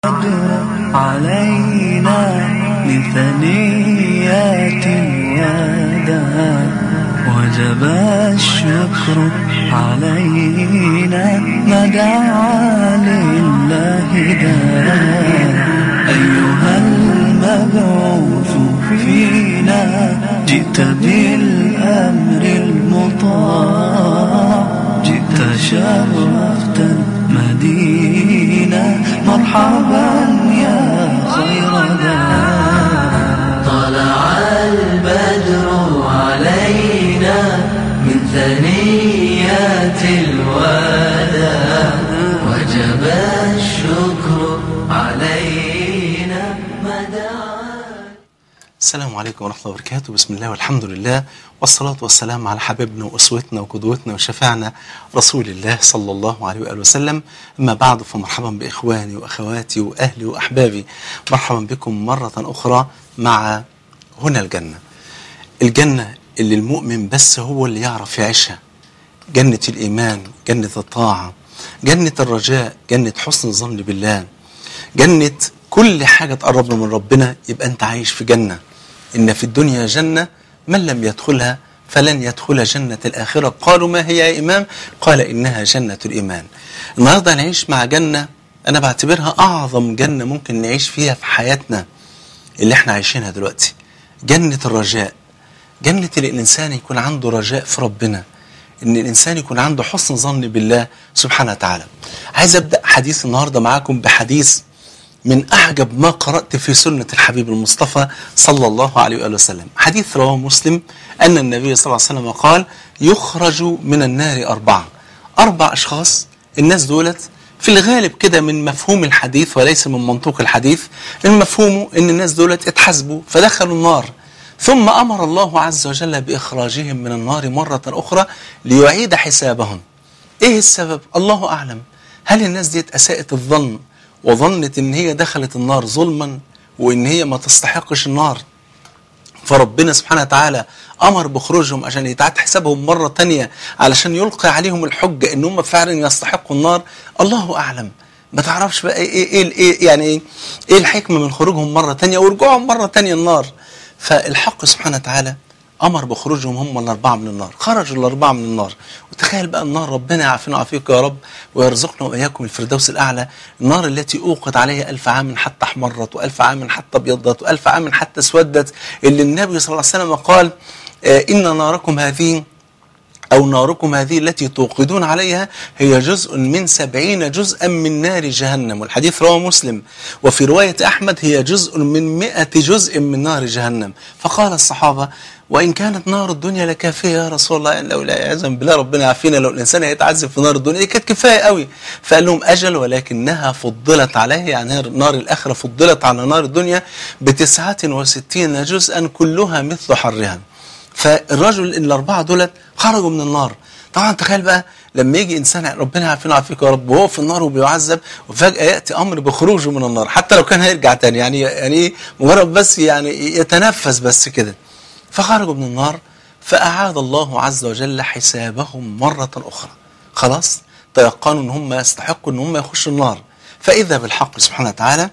علينا من ثنيات الوداع وجب الشكر علينا ما دعا لله داع أيها المبعوث فينا جئت بالأمر المطاع جئت شرفت المدينة مرحبا يا خير داع طلع البدر علينا من ثنيات الوداع وجب الشكر علينا مدى السلام عليكم ورحمة الله وبركاته بسم الله والحمد لله والصلاة والسلام على حبيبنا وأسوتنا وقدوتنا وشفاعنا رسول الله صلى الله عليه وآله وسلم أما بعد فمرحبا بإخواني وأخواتي وأهلي وأحبابي مرحبا بكم مرة أخرى مع هنا الجنة الجنة اللي المؤمن بس هو اللي يعرف يعيشها جنة الإيمان جنة الطاعة جنة الرجاء جنة حسن الظن بالله جنة كل حاجة تقربنا من ربنا يبقى أنت عايش في جنة إن في الدنيا جنة من لم يدخلها فلن يدخل جنة الآخرة قالوا ما هي يا إمام قال إنها جنة الإيمان النهاردة نعيش مع جنة أنا بعتبرها أعظم جنة ممكن نعيش فيها في حياتنا اللي احنا عايشينها دلوقتي جنة الرجاء جنة اللي الإنسان يكون عنده رجاء في ربنا إن الإنسان يكون عنده حسن ظن بالله سبحانه وتعالى عايز أبدأ حديث النهاردة معاكم بحديث من أعجب ما قرأت في سنة الحبيب المصطفى صلى الله عليه وآله وسلم حديث رواه مسلم أن النبي صلى الله عليه وسلم قال يخرج من النار أربعة أربع أشخاص الناس دولت في الغالب كده من مفهوم الحديث وليس من منطوق الحديث المفهوم أن الناس دولت اتحاسبوا فدخلوا النار ثم أمر الله عز وجل بإخراجهم من النار مرة أخرى ليعيد حسابهم إيه السبب؟ الله أعلم هل الناس دي أساءت الظن وظنت ان هي دخلت النار ظلما وان هي ما تستحقش النار فربنا سبحانه وتعالى امر بخروجهم عشان يتعاد حسابهم مره تانية علشان يلقي عليهم الحجه ان هم فعلا يستحقوا النار الله اعلم ما تعرفش بقى ايه ايه, إيه يعني ايه, إيه الحكمه من خروجهم مره تانية ورجوعهم مره تانية النار فالحق سبحانه وتعالى امر بخروجهم هم الاربعه من النار خرجوا الاربعه من النار وتخيل بقى النار ربنا يعافينا ويعافيك يا رب ويرزقنا واياكم الفردوس الاعلى النار التي اوقد عليها ألف عام حتى احمرت وألف عام حتى ابيضت وألف عام حتى اسودت اللي النبي صلى الله عليه وسلم قال آه ان ناركم هذه أو ناركم هذه التي توقدون عليها هي جزء من سبعين جزءا من نار جهنم والحديث رواه مسلم وفي رواية أحمد هي جزء من مئة جزء من نار جهنم فقال الصحابة وإن كانت نار الدنيا لكافية يا رسول الله لو لا يعزم بالله ربنا يعافينا لو الإنسان هيتعذب في نار الدنيا دي كانت كفاية قوي فقال لهم أجل ولكنها فضلت عليه يعني نار الآخرة فضلت على نار الدنيا بتسعة وستين جزءا كلها مثل حرها فالرجل الأربعة دولت خرجوا من النار طبعا تخيل بقى لما يجي انسان ربنا يعافينا ويعافيك يا رب وهو في النار وبيعذب وفجاه ياتي امر بخروجه من النار حتى لو كان هيرجع تاني يعني يعني ايه مجرد بس يعني يتنفس بس كده فخرجوا من النار فاعاد الله عز وجل حسابهم مره اخرى خلاص تيقنوا ان هم يستحقوا ان هم يخشوا النار فاذا بالحق سبحانه وتعالى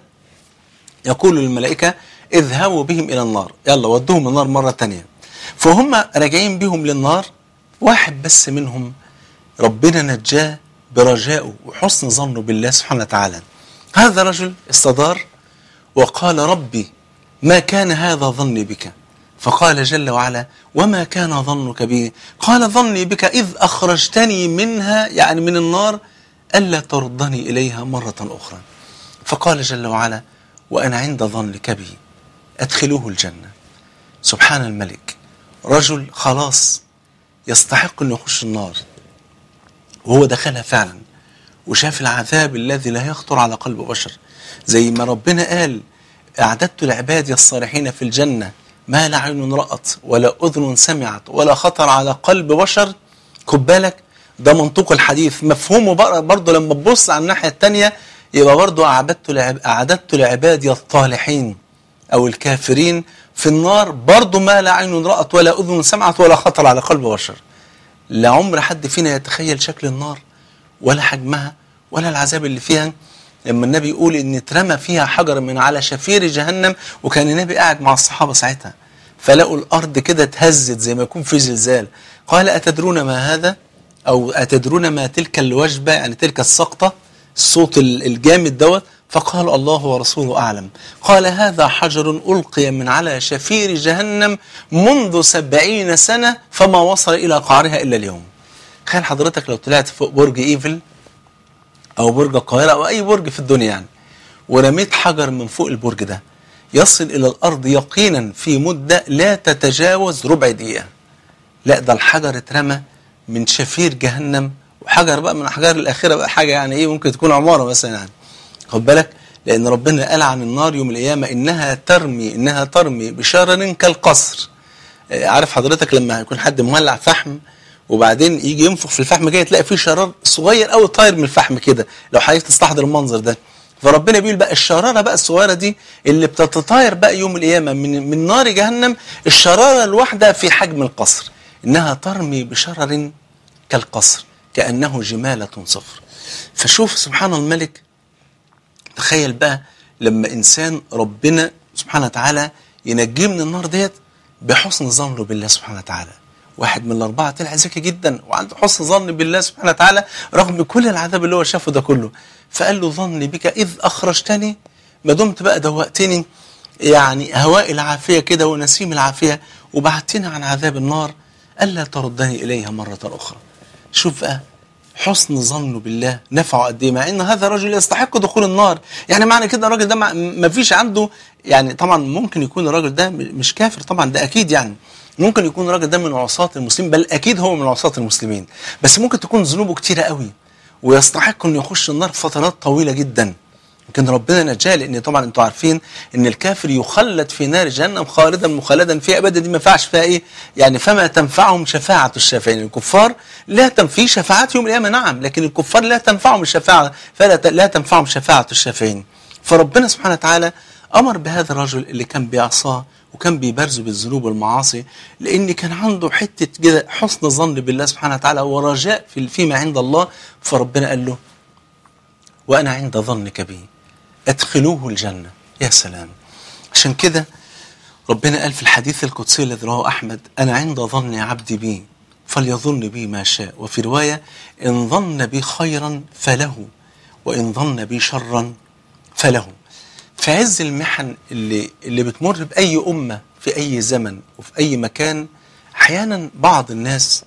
يقول للملائكه اذهبوا بهم الى النار يلا ودوهم النار مره ثانيه فهم راجعين بهم للنار واحد بس منهم ربنا نجاه برجائه وحسن ظنه بالله سبحانه وتعالى هذا رجل استدار وقال ربي ما كان هذا ظني بك فقال جل وعلا وما كان ظنك بي قال ظني بك إذ أخرجتني منها يعني من النار ألا تردني إليها مرة أخرى فقال جل وعلا وأنا عند ظنك بي أدخلوه الجنة سبحان الملك رجل خلاص يستحق أن يخش النار وهو دخلها فعلا وشاف العذاب الذي لا يخطر على قلب بشر زي ما ربنا قال أعددت لعبادي الصالحين في الجنة ما لا عين رأت ولا أذن سمعت ولا خطر على قلب بشر خد بالك ده منطوق الحديث مفهومه برضه لما تبص على الناحية التانية يبقى برضه أعددت لعب أعددت لعبادي الطالحين أو الكافرين في النار برضه ما لا عين رأت ولا أذن سمعت ولا خطر على قلب بشر لا عمر حد فينا يتخيل شكل النار ولا حجمها ولا العذاب اللي فيها لما النبي يقول ان اترمى فيها حجر من على شفير جهنم وكان النبي قاعد مع الصحابه ساعتها فلقوا الارض كده اتهزت زي ما يكون في زلزال قال اتدرون ما هذا او اتدرون ما تلك الوجبه يعني تلك السقطه الصوت ال- الجامد دوت فقال الله ورسوله اعلم قال هذا حجر القي من على شفير جهنم منذ سبعين سنه فما وصل الى قعرها الا اليوم تخيل حضرتك لو طلعت فوق برج ايفل او برج القاهره او اي برج في الدنيا يعني ورميت حجر من فوق البرج ده يصل الى الارض يقينا في مده لا تتجاوز ربع دقيقه لا ده الحجر اترمى من شفير جهنم وحجر بقى من الاحجار الاخره بقى حاجه يعني ايه ممكن تكون عماره مثلا يعني خد بالك لان ربنا قال عن النار يوم القيامه انها ترمي انها ترمي بشرر كالقصر آه، عارف حضرتك لما يكون حد مولع فحم وبعدين يجي ينفخ في الفحم كده تلاقي فيه شرار صغير قوي طاير من الفحم كده لو حضرتك تستحضر المنظر ده فربنا بيقول بقى الشراره بقى الصغيره دي اللي بتتطاير بقى يوم القيامه من من نار جهنم الشراره الواحده في حجم القصر انها ترمي بشرر كالقصر كانه جماله صفر فشوف سبحان الملك تخيل بقى لما انسان ربنا سبحانه وتعالى ينجيه من النار ديت بحسن ظنه بالله سبحانه وتعالى واحد من الاربعه طلع ذكي جدا وعنده حسن ظن بالله سبحانه وتعالى رغم كل العذاب اللي هو شافه ده كله فقال له ظني بك اذ اخرجتني ما دمت بقى دوقتني يعني هواء العافيه كده ونسيم العافيه وبعدتني عن عذاب النار الا تردني اليها مره اخرى شوف بقى حسن ظنه بالله نفعه قد ايه مع ان هذا الرجل يستحق دخول النار يعني معنى كده الراجل ده ما- ما فيش عنده يعني طبعا ممكن يكون الراجل ده م- مش كافر طبعا ده اكيد يعني ممكن يكون الراجل ده من عصاة المسلمين بل اكيد هو من عصاة المسلمين بس ممكن تكون ذنوبه كتيره قوي ويستحق انه يخش النار فترات طويله جدا يمكن ربنا نجاه لان طبعا انتوا عارفين ان الكافر يخلد في نار جهنم خالدا مخلدا فيها ابدا دي ما ينفعش فيها ايه؟ يعني فما تنفعهم شفاعه الشافعين الكفار لا تنفي شفاعات يوم القيامه نعم لكن الكفار لا تنفعهم الشفاعه فلا ت- لا تنفعهم شفاعه الشافعين فربنا سبحانه وتعالى امر بهذا الرجل اللي كان بيعصاه وكان بيبرزه بالذنوب والمعاصي لان كان عنده حته كده حسن ظن بالله سبحانه وتعالى ورجاء في فيما عند الله فربنا قال له وأنا عند ظنك بي أدخلوه الجنة يا سلام عشان كده ربنا قال في الحديث القدسي الذي رواه أحمد أنا عند ظن عبدي بي فليظن بي ما شاء وفي رواية إن ظن بي خيرا فله وإن ظن بي شرا فله في عز المحن اللي اللي بتمر بأي أمة في أي زمن وفي أي مكان أحيانا بعض الناس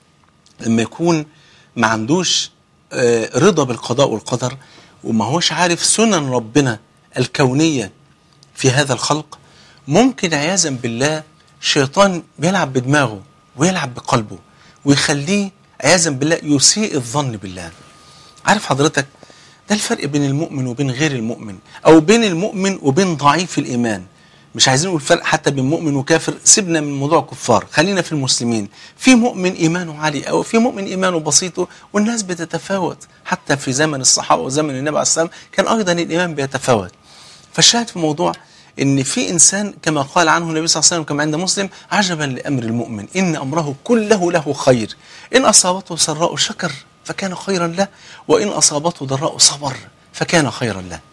لما يكون ما عندوش آه، رضا بالقضاء والقدر وما هوش عارف سنن ربنا الكونية في هذا الخلق ممكن عياذا بالله شيطان بيلعب بدماغه ويلعب بقلبه ويخليه عياذا بالله يسيء الظن بالله عارف حضرتك ده الفرق بين المؤمن وبين غير المؤمن او بين المؤمن وبين ضعيف الايمان مش عايزين نقول فرق حتى بين مؤمن وكافر سيبنا من موضوع الكفار خلينا في المسلمين في مؤمن ايمانه عالي او في مؤمن ايمانه بسيط والناس بتتفاوت حتى في زمن الصحابه وزمن النبي عليه السلام كان ايضا الايمان بيتفاوت فالشاهد في الموضوع ان في انسان كما قال عنه النبي صلى الله عليه وسلم كما عند مسلم عجبا لامر المؤمن ان امره كله له خير ان اصابته سراء شكر فكان خيرا له وان اصابته ضراء صبر فكان خيرا له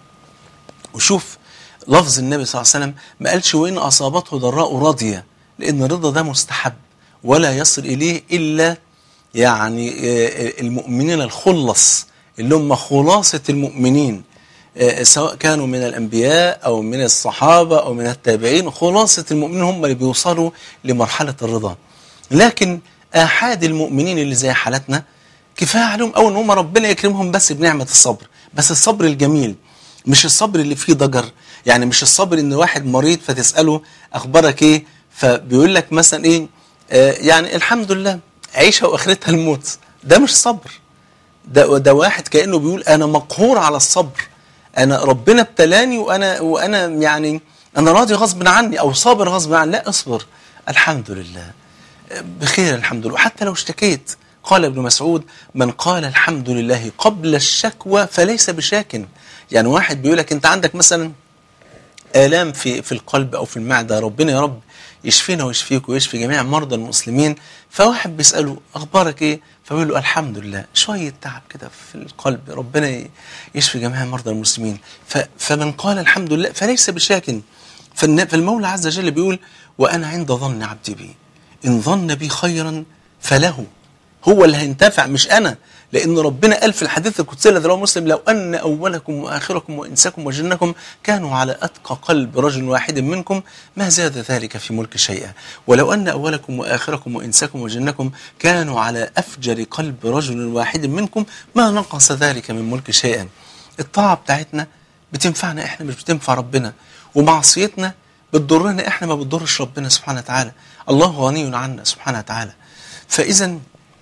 وشوف لفظ النبي صلى الله عليه وسلم ما قالش وإن أصابته ضراء راضية لأن الرضا ده مستحب ولا يصل إليه إلا يعني آه، المؤمنين الخلص اللي هم خلاصة المؤمنين آه، سواء كانوا من الأنبياء أو من الصحابة أو من التابعين خلاصة المؤمنين هم اللي بيوصلوا لمرحلة الرضا لكن آحاد المؤمنين اللي زي حالتنا كفاية عليهم أول إن هم ربنا يكرمهم بس بنعمة الصبر بس الصبر الجميل مش الصبر اللي فيه ضجر يعني مش الصبر ان واحد مريض فتساله اخبارك ايه فبيقول لك مثلا ايه آه يعني الحمد لله عيشه واخرتها الموت ده مش صبر ده ده واحد كانه بيقول انا مقهور على الصبر انا ربنا ابتلاني وانا وانا يعني انا راضي غصب عني او صابر غصب عني لا اصبر الحمد لله بخير الحمد لله وحتى لو اشتكيت قال ابن مسعود من قال الحمد لله قبل الشكوى فليس بشاك يعني واحد بيقول لك انت عندك مثلا آلام في في القلب او في المعده ربنا يا رب يشفينا ويشفيك ويشفي جميع مرضى المسلمين فواحد بيسأله أخبارك إيه فبيقول له الحمد لله شوية تعب كده في القلب ربنا ي- يشفي جميع مرضى المسلمين ف فمن قال الحمد لله فليس بشاك فالن- فالمولى عز وجل بيقول وأنا عند ظن عبدي بي إن ظن بي خيرا فله هو اللي هينتفع مش انا لان ربنا قال في الحديث القدسي الذي رواه مسلم لو ان اولكم واخركم وانسكم وجنكم كانوا على اتقى قلب رجل واحد منكم ما زاد ذلك في ملك شيئا ولو ان اولكم واخركم وانسكم وجنكم كانوا على افجر قلب رجل واحد منكم ما نقص ذلك من ملك شيئا الطاعه بتاعتنا بتنفعنا احنا مش بتنفع ربنا ومعصيتنا بتضرنا احنا ما بتضرش ربنا سبحانه وتعالى الله غني عنا سبحانه وتعالى فاذا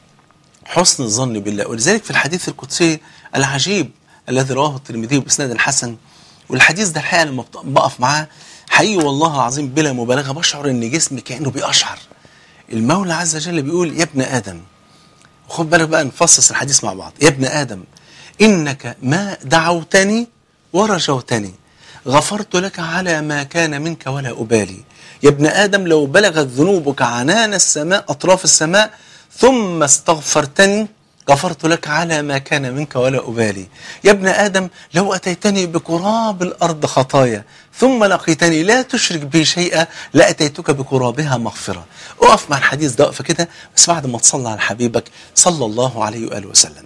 حسن الظن بالله ولذلك في الحديث القدسي العجيب الذي رواه الترمذي باسناد الحسن والحديث ده الحقيقه لما بت- بقف معاه حقيقي والله العظيم بلا مبالغه بشعر ان جسمي كانه بيقشعر المولى عز وجل بيقول يا ابن ادم وخد بالك بقى نفصص الحديث مع بعض يا ابن ادم انك ما دعوتني ورجوتني غفرت لك على ما كان منك ولا ابالي يا ابن ادم لو بلغت ذنوبك عنان السماء اطراف السماء ثم استغفرتني غفرت لك على ما كان منك ولا أبالي يا ابن آدم لو أتيتني بقراب الأرض خطايا ثم لقيتني لا تشرك بي شيئا لأتيتك بقرابها مغفرة أقف مع الحديث ده وقفة كده بس بعد ما تصلى على حبيبك صلى الله عليه وآله وسلم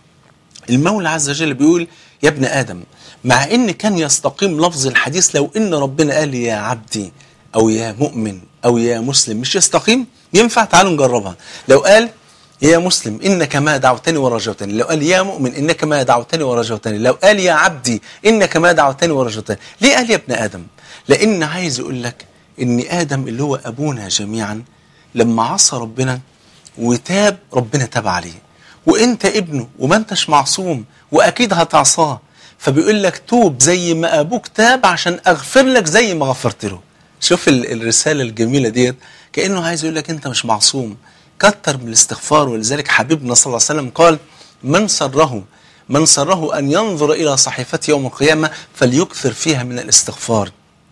المولى عز وجل بيقول يا ابن آدم مع إن كان يستقيم لفظ الحديث لو إن ربنا قال لي يا عبدي أو يا مؤمن أو يا مسلم مش يستقيم ينفع تعالوا نجربها لو قال يا مسلم إنك ما دعوتني ورجوتني لو قال يا مؤمن إنك ما دعوتني ورجوتني لو قال يا عبدي إنك ما دعوتني ورجوتني ليه قال يا ابن آدم لأن عايز يقول لك إن آدم اللي هو أبونا جميعا لما عصى ربنا وتاب ربنا تاب عليه وانت ابنه وما انتش معصوم واكيد هتعصاه فبيقول لك توب زي ما ابوك تاب عشان اغفر لك زي ما غفرت له شوف ال- الرساله الجميله ديت كانه عايز يقول لك انت مش معصوم كتر من الاستغفار ولذلك حبيبنا صلى الله عليه وسلم قال من سره من سره ان ينظر الى صحيفته يوم القيامه فليكثر فيها من الاستغفار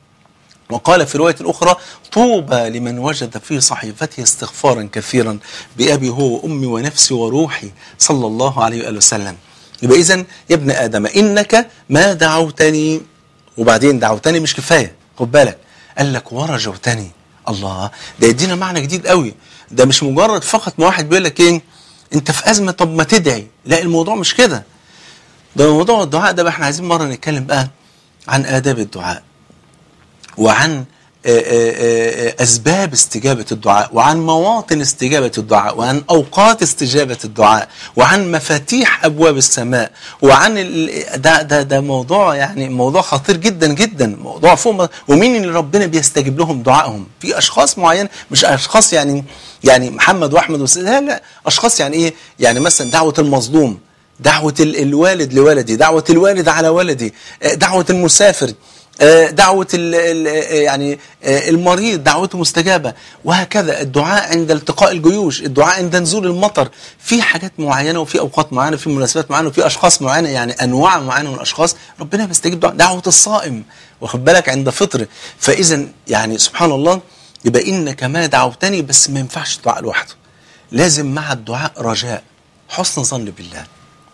وقال في رواية أخرى طوبى لمن وجد في صحيفته استغفارا كثيرا بأبي هو وأمي ونفسي وروحي صلى الله عليه وآله وسلم يبقى إذا يا ابن آدم إنك ما دعوتني وبعدين دعوتني مش كفاية خد بالك قال لك ورجوتني الله ده يدينا معنى جديد قوي ده مش مجرد فقط ما واحد بيقول لك ايه انت في ازمه طب ما تدعي لا الموضوع مش كده ده موضوع الدعاء ده بقى احنا عايزين مره نتكلم بقى عن آداب الدعاء وعن آه، آه، آه، أسباب استجابة الدعاء وعن مواطن استجابة الدعاء وعن أوقات استجابة الدعاء وعن مفاتيح أبواب السماء وعن ال- ده ده ده موضوع يعني موضوع خطير جدا جدا موضوع فوق ما- ومين اللي ربنا بيستجيب لهم دعائهم في أشخاص معين مش أشخاص يعني يعني محمد وأحمد وس- لا لا أشخاص يعني إيه يعني مثلا دعوة المظلوم دعوة ال- الوالد لولدي دعوة الوالد على ولدي آه، دعوة المسافر آه، دعوة ال ال يعني آه، المريض دعوته مستجابة وهكذا الدعاء عند التقاء الجيوش الدعاء عند نزول المطر في حاجات معينة وفي أوقات معينة وفي مناسبات معينة وفي أشخاص معينة يعني أنواع معينة من الأشخاص ربنا بيستجيب دعاء دعوة الصائم واخد بالك عند فطر فإذا يعني سبحان الله يبقى إنك ما دعوتني بس ما ينفعش الدعاء لوحده لازم مع الدعاء رجاء حسن ظن بالله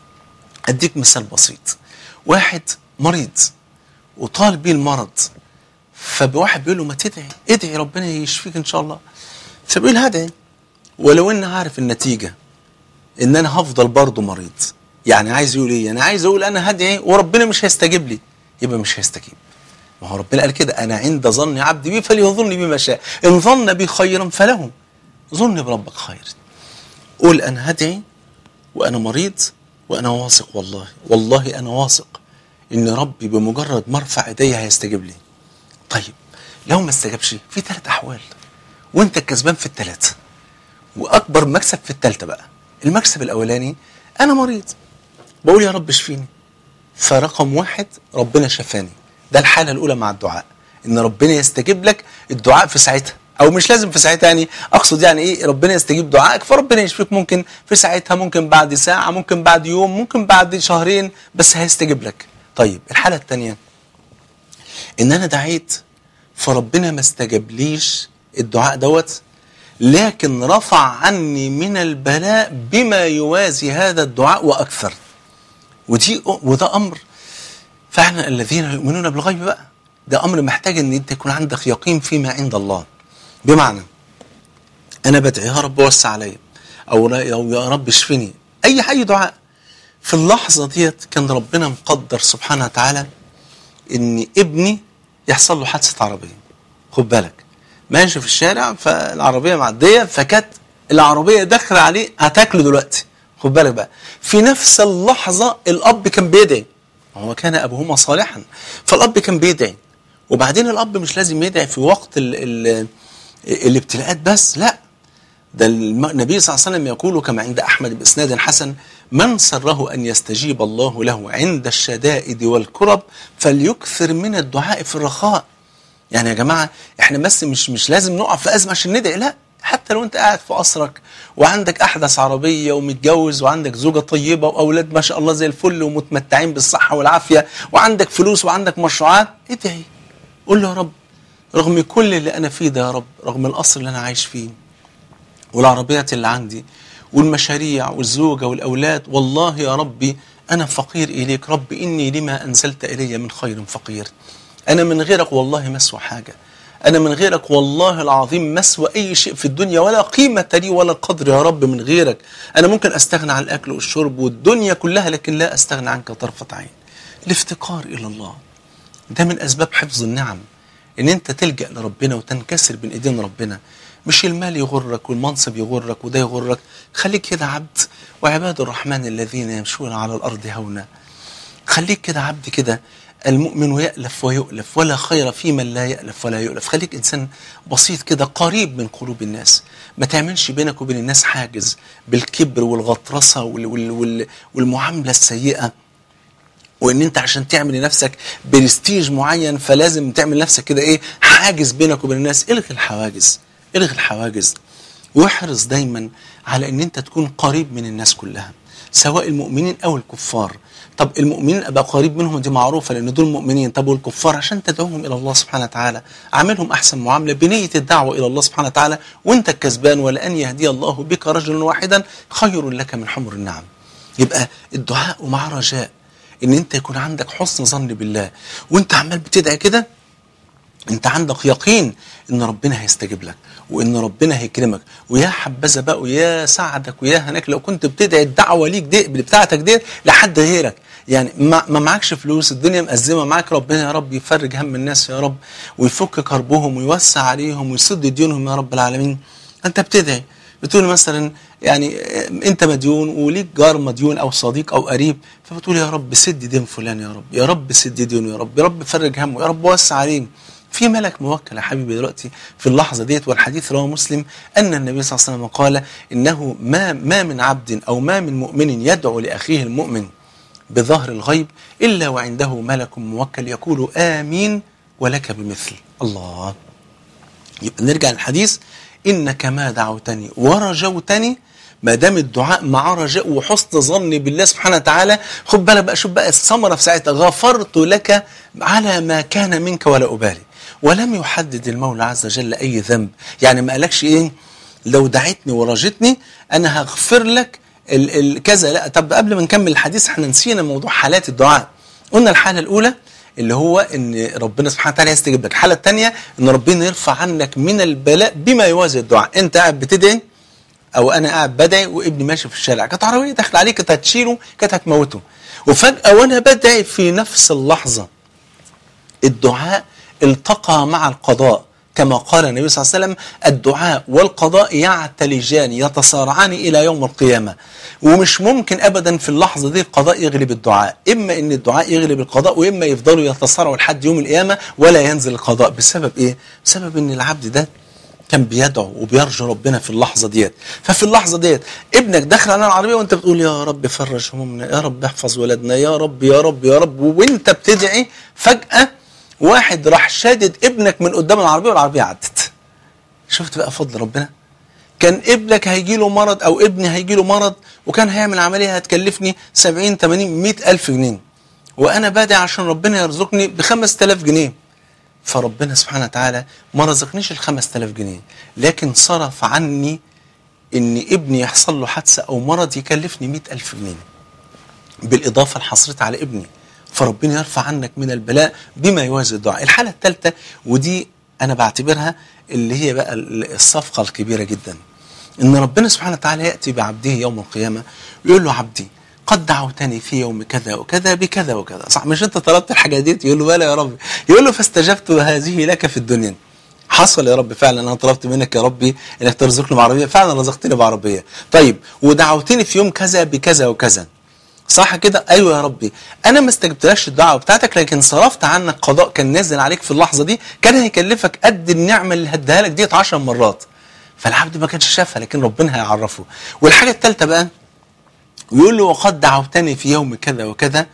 اديك مثال بسيط واحد مريض وطال بيه المرض فبواحد بيقول له ما تدعي ادعي ربنا يشفيك ان شاء الله فبيقول هدعي ولو ان عارف النتيجه ان انا هفضل برضه مريض يعني عايز يقول ايه انا عايز اقول انا هدعي وربنا مش هيستجيب لي يبقى مش هيستجيب ما هو ربنا قال كده انا عند ظن عبدي بي فليظن بي ما شاء ان ظن بي خيرا فله ظن بربك خير قول انا هدعي وانا مريض وانا واثق والله والله انا واثق ان ربي بمجرد ما ارفع ايديا هيستجيب لي طيب لو ما استجابش في ثلاث احوال وانت الكسبان في الثلاثه واكبر مكسب في الثالثه بقى المكسب الاولاني انا مريض بقول يا رب اشفيني فرقم واحد ربنا شفاني ده الحاله الاولى مع الدعاء ان ربنا يستجيب لك الدعاء في ساعتها او مش لازم في ساعتها يعني اقصد يعني ايه ربنا يستجيب دعائك فربنا يشفيك ممكن في ساعتها ممكن بعد ساعه ممكن بعد يوم ممكن بعد شهرين بس هيستجيب لك طيب الحاله الثانيه ان انا دعيت فربنا ما استجابليش الدعاء دوت لكن رفع عني من البلاء بما يوازي هذا الدعاء واكثر ودي وده امر فعلا الذين يؤمنون بالغيب بقى ده امر محتاج ان انت يكون عندك يقين فيما عند الله بمعنى انا بدعي يا رب وسع عليا او لا- أو يا رب اشفني اي اي دعاء في اللحظه ديت كان ربنا مقدر سبحانه وتعالى ان ابني يحصل له حادثه عربيه خد بالك ماشي في الشارع فالعربيه معديه فكانت العربيه داخله عليه هتاكله دلوقتي خد بالك بقى في نفس اللحظه الاب كان بيدعي هو كان ابوهما صالحا فالاب كان بيدعي وبعدين الاب مش لازم يدعي في وقت ال ال الابتلاءات بس لا ده الم- النبي صلى الله عليه وسلم يقول كما عند احمد باسناد حسن من سره ان يستجيب الله له عند الشدائد والكرب فليكثر من الدعاء في الرخاء يعني يا جماعه احنا بس مش مش لازم نقع في ازمه عشان ندعي لا حتى لو انت قاعد في قصرك وعندك احدث عربيه ومتجوز وعندك زوجه طيبه واولاد ما شاء الله زي الفل ومتمتعين بالصحه والعافيه وعندك فلوس وعندك مشروعات ادعي قول له يا رب رغم كل اللي انا فيه ده يا رب رغم القصر اللي انا عايش فيه والعربيات اللي عندي والمشاريع والزوجة والأولاد والله يا ربي أنا فقير إليك رب إني لما أنزلت إلي من خير فقير أنا من غيرك والله مسوى حاجة أنا من غيرك والله العظيم مسوى أي شيء في الدنيا ولا قيمة لي ولا قدر يا رب من غيرك أنا ممكن أستغنى عن الأكل والشرب والدنيا كلها لكن لا أستغنى عنك طرفة عين الافتقار إلى الله ده من اسباب حفظ النعم ان انت تلجا لربنا وتنكسر بين ايدين ربنا مش المال يغرك والمنصب يغرك وده يغرك خليك كده عبد وعباد الرحمن الذين يمشون على الارض هونا خليك كده عبد كده المؤمن يألف ويؤلف ولا خير في من لا يألف ولا يؤلف خليك إنسان بسيط كده قريب من قلوب الناس ما تعملش بينك وبين الناس حاجز بالكبر والغطرسة وال وال وال والمعاملة السيئة وان انت عشان تعمل لنفسك برستيج معين فلازم تعمل لنفسك كده ايه حاجز بينك وبين الناس الغي الحواجز الغي الحواجز واحرص دايما على ان انت تكون قريب من الناس كلها سواء المؤمنين او الكفار طب المؤمنين ابقى قريب منهم دي معروفه لان دول مؤمنين طب والكفار عشان تدعوهم الى الله سبحانه وتعالى عاملهم احسن معامله بنيه الدعوه الى الله سبحانه وتعالى وانت الكسبان ولان يهدي الله بك رجلا واحدا خير لك من حمر النعم يبقى الدعاء مع رجاء ان انت يكون عندك حسن ظن بالله وانت عمال بتدعي كده انت عندك يقين ان ربنا هيستجيب لك وان ربنا هيكرمك ويا حبذا بقى ويا سعدك ويا هناك لو كنت بتدعي الدعوه ليك دي بتاعتك دي لحد غيرك يعني ما, ما معكش فلوس الدنيا مأزمه معاك ربنا يا رب يفرج هم الناس يا رب ويفك كربهم ويوسع عليهم ويسد ديونهم يا رب العالمين انت بتدعي بتقول مثلا يعني انت مديون وليك جار مديون او صديق او قريب فبتقول يا رب سد دين فلان يا رب يا رب سد دينه يا رب يا رب فرج همه يا رب وسع عليه في ملك موكل يا حبيبي دلوقتي في اللحظه ديت والحديث رواه مسلم ان النبي صلى الله عليه وسلم قال انه ما ما من عبد او ما من مؤمن يدعو لاخيه المؤمن بظهر الغيب الا وعنده ملك موكل يقول امين ولك بمثل الله يبقى نرجع للحديث انك ما دعوتني ورجوتني ما دام الدعاء مع رجاء وحسن ظن بالله سبحانه وتعالى خد بالك بقى شوف بقى الثمره في ساعتها غفرت لك على ما كان منك ولا ابالي ولم يحدد المولى عز وجل اي ذنب يعني ما قالكش ايه لو دعيتني ورجتني انا هغفر لك ال ال كذا لا طب قبل ما نكمل الحديث احنا نسينا موضوع حالات الدعاء قلنا الحاله الاولى اللي هو ان ربنا سبحانه وتعالى يستجيب لك الحاله الثانيه ان ربنا يرفع عنك من البلاء بما يوازي الدعاء انت قاعد بتدعي او انا قاعد بدعي وابني ماشي في الشارع كانت عربيه داخله عليه كانت هتشيله كانت هتموته وفجاه وانا بدعي في نفس اللحظه الدعاء التقى مع القضاء كما قال النبي صلى الله عليه وسلم الدعاء والقضاء يعتلجان يتصارعان الى يوم القيامه ومش ممكن ابدا في اللحظه دي القضاء يغلب الدعاء اما ان الدعاء يغلب القضاء واما يفضلوا يتصارعوا لحد يوم القيامه ولا ينزل القضاء بسبب ايه بسبب ان العبد ده كان بيدعو وبيرجو ربنا في اللحظه ديت ففي اللحظه ديت ابنك داخل على العربيه وانت بتقول يا رب فرج همومنا يا رب احفظ ولادنا يا رب يا رب يا رب وانت بتدعي فجاه واحد راح شادد ابنك من قدام العربيه والعربيه عدت شفت بقى فضل ربنا كان ابنك هيجي له مرض او ابني هيجي له مرض وكان هيعمل عمليه هتكلفني 70 80 100 الف جنيه وانا بادئ عشان ربنا يرزقني ب 5000 جنيه فربنا سبحانه وتعالى ما رزقنيش ال 5000 جنيه لكن صرف عني ان ابني يحصل له حادثه او مرض يكلفني 100000 جنيه بالاضافه لحصرت على ابني فربنا يرفع عنك من البلاء بما يوازي الدعاء الحاله الثالثه ودي انا بعتبرها اللي هي بقى الصفقه الكبيره جدا ان ربنا سبحانه وتعالى ياتي بعبده يوم القيامه ويقول له عبدي قد دعوتني في يوم كذا وكذا بكذا وكذا صح مش انت طلبت الحاجه دي يقول له بلى يا رب يقول له فاستجبت هذه لك في الدنيا حصل يا رب فعلا انا طلبت منك يا ربي انك ترزقني بعربيه فعلا رزقتني بعربيه طيب ودعوتني في يوم كذا بكذا وكذا صح كده ايوه يا ربي انا ما استجبتلكش الدعوه بتاعتك لكن صرفت عنك قضاء كان نازل عليك في اللحظه دي كان هيكلفك قد النعمه اللي هديها لك ديت 10 مرات فالعبد ما كانش شافها لكن ربنا هيعرفه والحاجه الثالثه بقى ويقول له وقد دعوتني في يوم كذا وكذا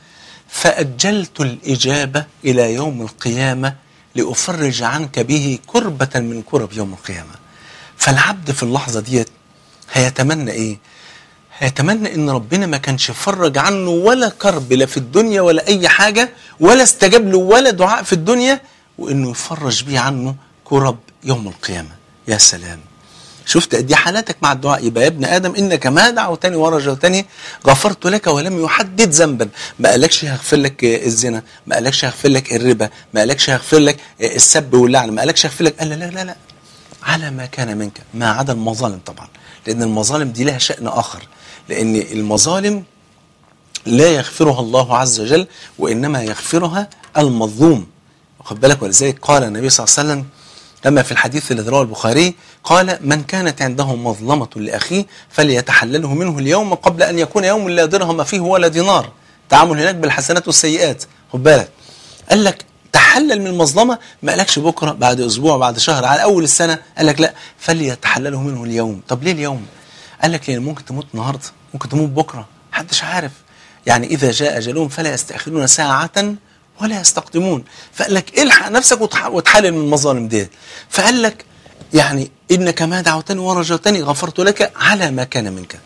فأجلت الإجابة إلى يوم القيامة لأفرج عنك به كربة من كرب يوم القيامة فالعبد في اللحظة ديت هيتمنى إيه هيتمنى ان ربنا ما كانش فرج عنه ولا كرب لا في الدنيا ولا اي حاجه ولا استجاب له ولا دعاء في الدنيا وانه يفرج بيه عنه كرب يوم القيامه يا سلام شفت دي حالاتك مع الدعاء يبقى يا ابن ادم انك ما دعوتني ورجوتني غفرت لك ولم يحدد ذنبا ما قالكش هغفر لك الزنا ما قالكش هغفر لك الربا ما قالكش هغفر لك السب واللعن ما قالكش هغفر لك قال لا لا لا على ما كان منك ما عدا المظالم طبعا لان المظالم دي لها شأن اخر لان المظالم لا يغفرها الله عز وجل وانما يغفرها المظلوم واخد بالك ولذلك قال النبي صلى الله عليه وسلم لما في الحديث الذي رواه البخاري قال من كانت عنده مظلمة لأخيه فليتحلله منه اليوم قبل أن يكون يوم لا درهم فيه ولا دينار تعامل هناك بالحسنات والسيئات خد بالك قال لك تحلل من المظلمة ما قالكش بكرة بعد أسبوع بعد شهر على أول السنة قال لك لا فليتحلله منه اليوم طب ليه اليوم قال لك لأن ممكن تموت النهاردة ممكن تموت بكرة محدش عارف يعني إذا جاء أجلهم فلا يستأخرون ساعة ولا يستقدمون فقال لك الحق نفسك وتحلل من المظالم دي فقال لك يعني انك ما دعوتني ورجوتني غفرت لك على ما كان منك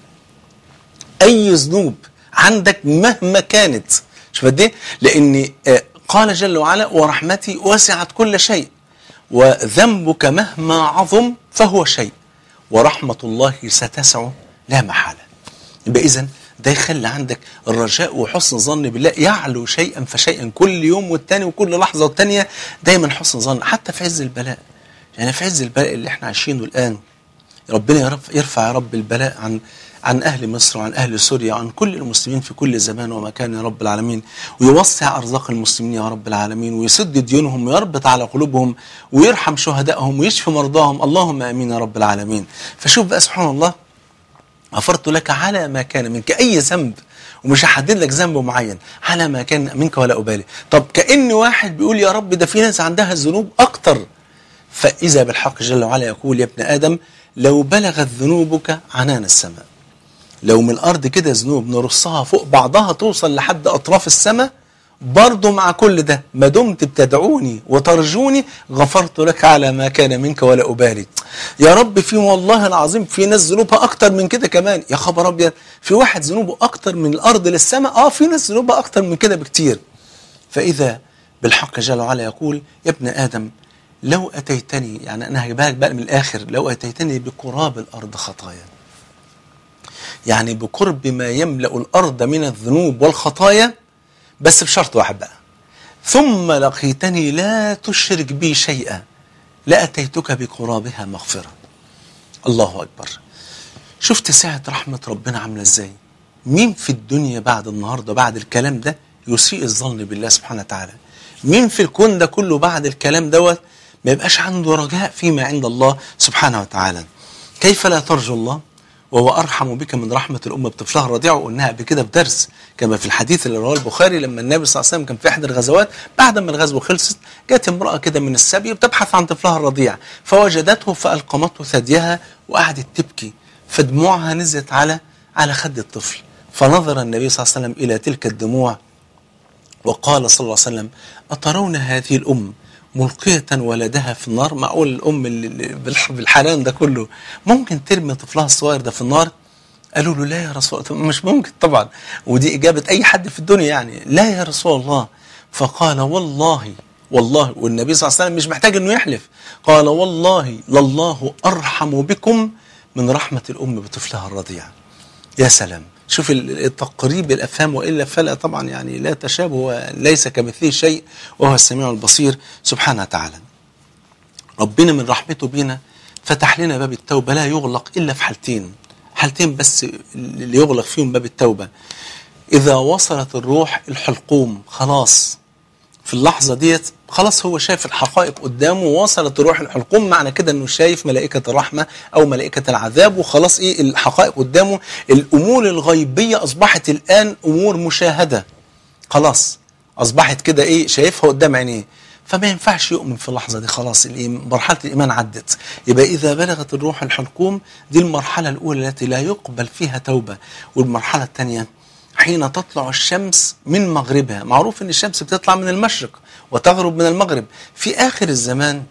اي ذنوب عندك مهما كانت شوف قد ايه لان قال جل وعلا ورحمتي وسعت كل شيء وذنبك مهما عظم فهو شيء ورحمه الله ستسع لا محاله يبقى اذا ده يخلي عندك الرجاء وحسن ظن بالله يعلو شيئا فشيئا كل يوم والتاني وكل لحظة والتانية دايما حسن ظن حتى في عز البلاء يعني في عز البلاء اللي احنا عايشينه الآن ربنا يرفع يا رب البلاء عن عن أهل مصر وعن أهل سوريا وعن كل المسلمين في كل زمان ومكان يا رب العالمين ويوسع أرزاق المسلمين يا رب العالمين ويسد ديونهم ويربط على قلوبهم ويرحم شهدائهم ويشفي مرضاهم اللهم آمين يا رب العالمين فشوف بقى سبحان الله غفرت لك على ما كان منك اي ذنب ومش هحدد لك ذنب معين على ما كان منك ولا ابالي طب كان واحد بيقول يا رب ده في ناس عندها ذنوب اكتر فاذا بالحق جل وعلا يقول يا ابن ادم لو بلغت ذنوبك عنان السماء لو من الارض كده ذنوب نرصها فوق بعضها توصل لحد اطراف السماء برضه مع كل ده ما دمت بتدعوني وترجوني غفرت لك على ما كان منك ولا أبالي يا رب في والله العظيم في ناس ذنوبها أكتر من كده كمان يا خبر أبيض في واحد ذنوبه أكتر من الأرض للسماء آه في ناس ذنوبها أكتر من كده بكتير فإذا بالحق جل وعلا يقول يا ابن آدم لو أتيتني يعني أنا هجيبها لك بقى من الآخر لو أتيتني بقراب الأرض خطايا يعني بقرب ما يملأ الأرض من الذنوب والخطايا بس بشرط واحد بقى ثم لقيتني لا تشرك بي شيئا لأتيتك بقرابها مغفرة الله أكبر شفت ساعة رحمة ربنا عاملة ازاي مين في الدنيا بعد النهاردة بعد الكلام ده يسيء الظن بالله سبحانه وتعالى مين في الكون ده كله بعد الكلام دوت ما يبقاش عنده رجاء فيما عند الله سبحانه وتعالى كيف لا ترجو الله وهو أرحم بك من رحمة الأم بطفلها الرضيع وقلناها قبل كده في درس كما في الحديث اللي رواه البخاري لما النبي صلى الله عليه وسلم كان في إحدى الغزوات بعد ما الغزوة خلصت جت امرأة كده من السبي بتبحث عن طفلها الرضيع فوجدته فألقمته ثديها وقعدت تبكي فدموعها نزلت على على خد الطفل فنظر النبي صلى الله عليه وسلم إلى تلك الدموع وقال صلى الله عليه وسلم أترون هذه الأم ملقية ولدها في النار معقول الأم اللي بالحنان ده كله ممكن ترمي طفلها الصغير ده في النار قالوا له لا يا رسول الله مش ممكن طبعا ودي إجابة أي حد في الدنيا يعني لا يا رسول الله فقال والله والله والنبي صلى الله عليه وسلم مش محتاج انه يحلف قال والله لله ارحم بكم من رحمه الام بطفلها الرضيع يا سلام شوف ال- التقريب الافهام والا فلا طبعا يعني لا تشابه ليس كمثله شيء وهو السميع البصير سبحانه وتعالى ربنا من رحمته بينا فتح لنا باب التوبة لا يغلق إلا في حالتين حالتين بس اللي يغلق فيهم باب التوبة إذا وصلت الروح الحلقوم خلاص في اللحظة ديت خلاص هو شايف الحقائق قدامه ووصلت الروح الحلقوم معنى كده انه شايف ملائكة الرحمة او ملائكة العذاب وخلاص ايه الحقائق قدامه الامور الغيبية اصبحت الان امور مشاهدة خلاص اصبحت كده ايه شايفها قدام عينيه فما ينفعش يؤمن في اللحظه دي خلاص الإيم- مرحله الايمان عدت يبقى اذا بلغت الروح الحلقوم دي المرحله الاولى التي لا يقبل فيها توبه والمرحله الثانيه حين تطلع الشمس من مغربها معروف ان الشمس بتطلع من المشرق وتغرب من المغرب في اخر الزمان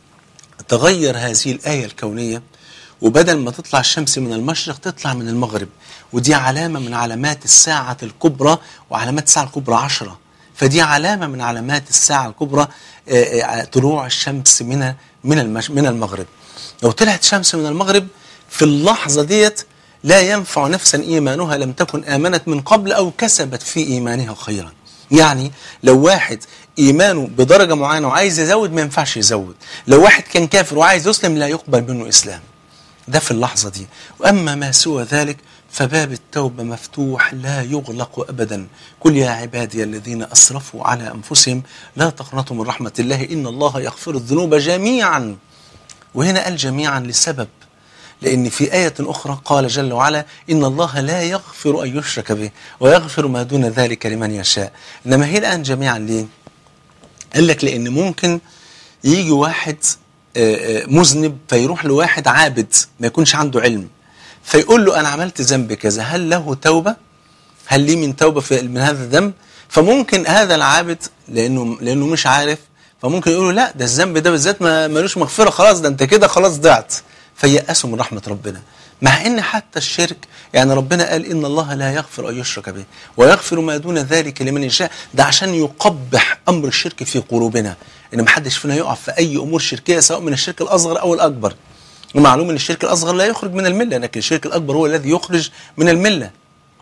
تغير هذه الآية الكونية وبدل ما تطلع الشمس من المشرق تطلع من المغرب ودي علامة من علامات الساعة الكبرى وعلامات الساعة الكبرى عشرة فدي علامة من علامات الساعة الكبرى آه، آه، طلوع الشمس من من المش من المغرب لو طلعت شمس من المغرب في اللحظة ديت لا ينفع نفسا إيمانها لم تكن آمنت من قبل أو كسبت في إيمانها خيرا يعني لو واحد ايمانه بدرجه معينه وعايز يزود ما ينفعش يزود لو واحد كان كافر وعايز يسلم لا يقبل منه اسلام ده في اللحظه دي واما ما سوى ذلك فباب التوبه مفتوح لا يغلق ابدا قل يا عبادي الذين اسرفوا على انفسهم لا تقنطوا من رحمه الله ان الله يغفر الذنوب جميعا وهنا قال جميعا لسبب لأن في آية أخرى قال جل وعلا إن الله لا يغفر أن يشرك به ويغفر ما دون ذلك لمن يشاء إنما هي الآن جميعا ليه؟ قال لك لأن ممكن يجي واحد آه، آه، مذنب فيروح لواحد عابد ما يكونش عنده علم فيقول له أنا عملت ذنب كذا هل له توبة؟ هل لي من توبة في من هذا الذنب؟ فممكن هذا العابد لأنه لأنه مش عارف فممكن يقول له لا ده الذنب ده بالذات ما ملوش مغفرة خلاص ده أنت كده خلاص ضعت فيأسوا من رحمة ربنا مع ان حتى الشرك يعني ربنا قال ان الله لا يغفر ان يشرك به ويغفر ما دون ذلك لمن يشاء ده عشان يقبح امر الشرك في قلوبنا ان محدش فينا يقع في اي امور شركيه سواء من الشرك الاصغر او الاكبر ومعلوم ان الشرك الاصغر لا يخرج من المله لكن الشرك الاكبر هو الذي يخرج من المله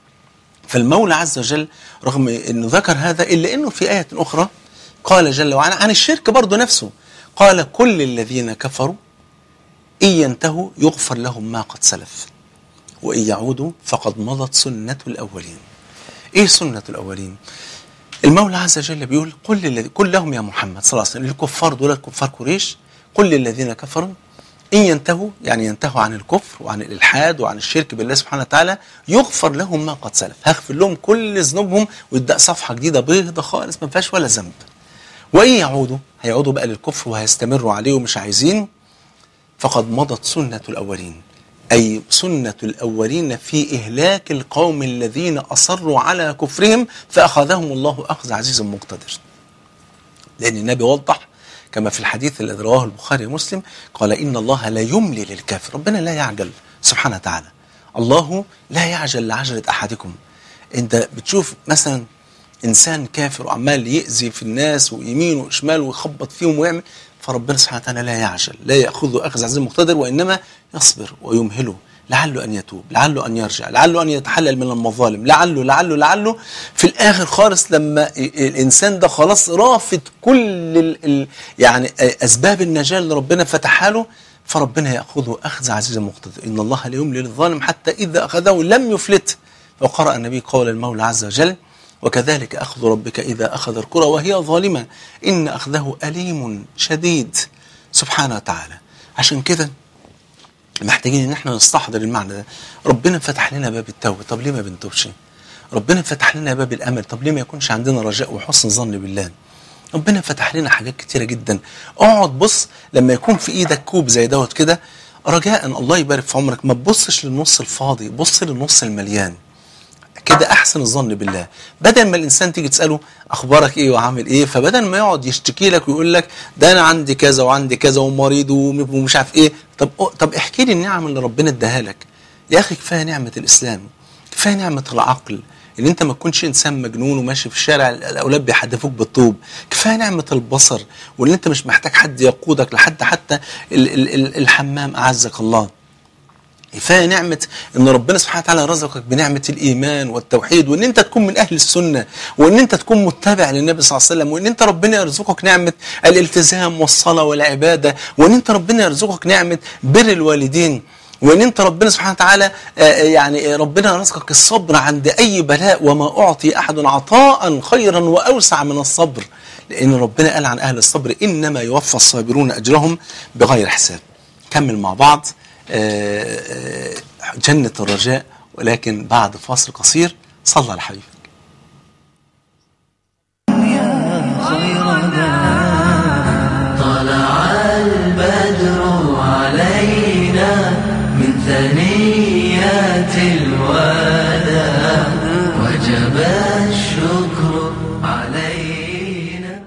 فالمولى عز وجل رغم انه ذكر هذا الا انه في ايه اخرى قال جل وعلا عن الشرك برضه نفسه قال كل الذين كفروا إن ينتهوا يغفر لهم ما قد سلف وإن يعودوا فقد مضت سنة الأولين إيه سنة الأولين المولى عز وجل بيقول قل الذي قل لهم يا محمد صلى الله عليه وسلم الكفار دول كفار قريش قل للذين كفروا إن ينتهوا يعني ينتهوا عن الكفر وعن الإلحاد وعن الشرك بالله سبحانه وتعالى يغفر لهم ما قد سلف هغفر لهم كل ذنوبهم ويبدأ صفحة جديدة بيضة خالص ما فيهاش ولا ذنب وإن يعودوا هيعودوا بقى للكفر وهيستمروا عليه ومش عايزين فقد مضت سنة الأولين أي سنة الأولين في إهلاك القوم الذين أصروا على كفرهم فأخذهم الله أخذ عزيز مقتدر لأن النبي وضح كما في الحديث الذي رواه البخاري ومسلم قال إن الله لا يملي للكافر ربنا لا يعجل سبحانه وتعالى الله لا يعجل لعجلة أحدكم أنت بتشوف مثلا إنسان كافر وعمال يأذي في الناس ويمين وشمال ويخبط فيهم ويعمل فربنا سبحانه وتعالى لا يعجل لا يأخذه أخذ عزيز مقتدر وإنما يصبر ويمهله لعله أن يتوب لعله أن يرجع لعله أن يتحلل من المظالم لعله لعله لعله في الآخر خالص لما الإنسان ده خلاص رافض كل ال ال يعني أسباب النجاة اللي ربنا فتحها له فربنا يأخذه أخذ عزيز مقتدر إن الله لا يملي للظالم حتى إذا أخذه لم يفلت وقرأ النبي قول المولى عز وجل وكذلك أخذ ربك إذا أخذ القرى وهي ظالمة إن أخذه أليم شديد سبحانه وتعالى عشان كده محتاجين ان احنا نستحضر المعنى ده ربنا فتح لنا باب التوبه طب ليه ما بنتوبش ربنا فتح لنا باب الامل طب ليه ما يكونش عندنا رجاء وحسن ظن بالله ربنا فتح لنا حاجات كتيره جدا اقعد بص لما يكون في ايدك كوب زي دوت كده رجاء الله يبارك في عمرك ما تبصش للنص الفاضي بص للنص المليان كده احسن الظن بالله بدل ما الانسان تيجي تساله اخبارك ايه وعامل ايه فبدل ما يقعد يشتكي لك ويقول لك ده انا عندي كذا وعندي كذا ومريض ومش عارف ايه طب طب احكي لي النعم اللي ربنا اداها لك يا اخي كفايه نعمه الاسلام كفايه نعمه العقل ان انت ما تكونش انسان مجنون وماشي في الشارع الاولاد بيحدفوك بالطوب كفايه نعمه البصر وان انت مش محتاج حد يقودك لحد حتى ال- ال- ال- الحمام اعزك الله كفايه نعمه ان ربنا سبحانه وتعالى رزقك بنعمه الايمان والتوحيد وان انت تكون من اهل السنه وان انت تكون متبع للنبي صلى الله عليه وسلم وان انت ربنا يرزقك نعمه الالتزام والصلاه والعباده وان انت ربنا يرزقك نعمه بر الوالدين وان انت ربنا سبحانه وتعالى آه، يعني ربنا رزقك الصبر عند اي بلاء وما اعطي احد عطاء خيرا واوسع من الصبر لان ربنا قال عن اهل الصبر انما يوفى الصابرون اجرهم بغير حساب كمل مع بعض آه، آه، جنة الرجاء ولكن بعد فاصل قصير صلى على حبيبك طلع البدر علينا من ثنيات الوداع وجب الشكر علينا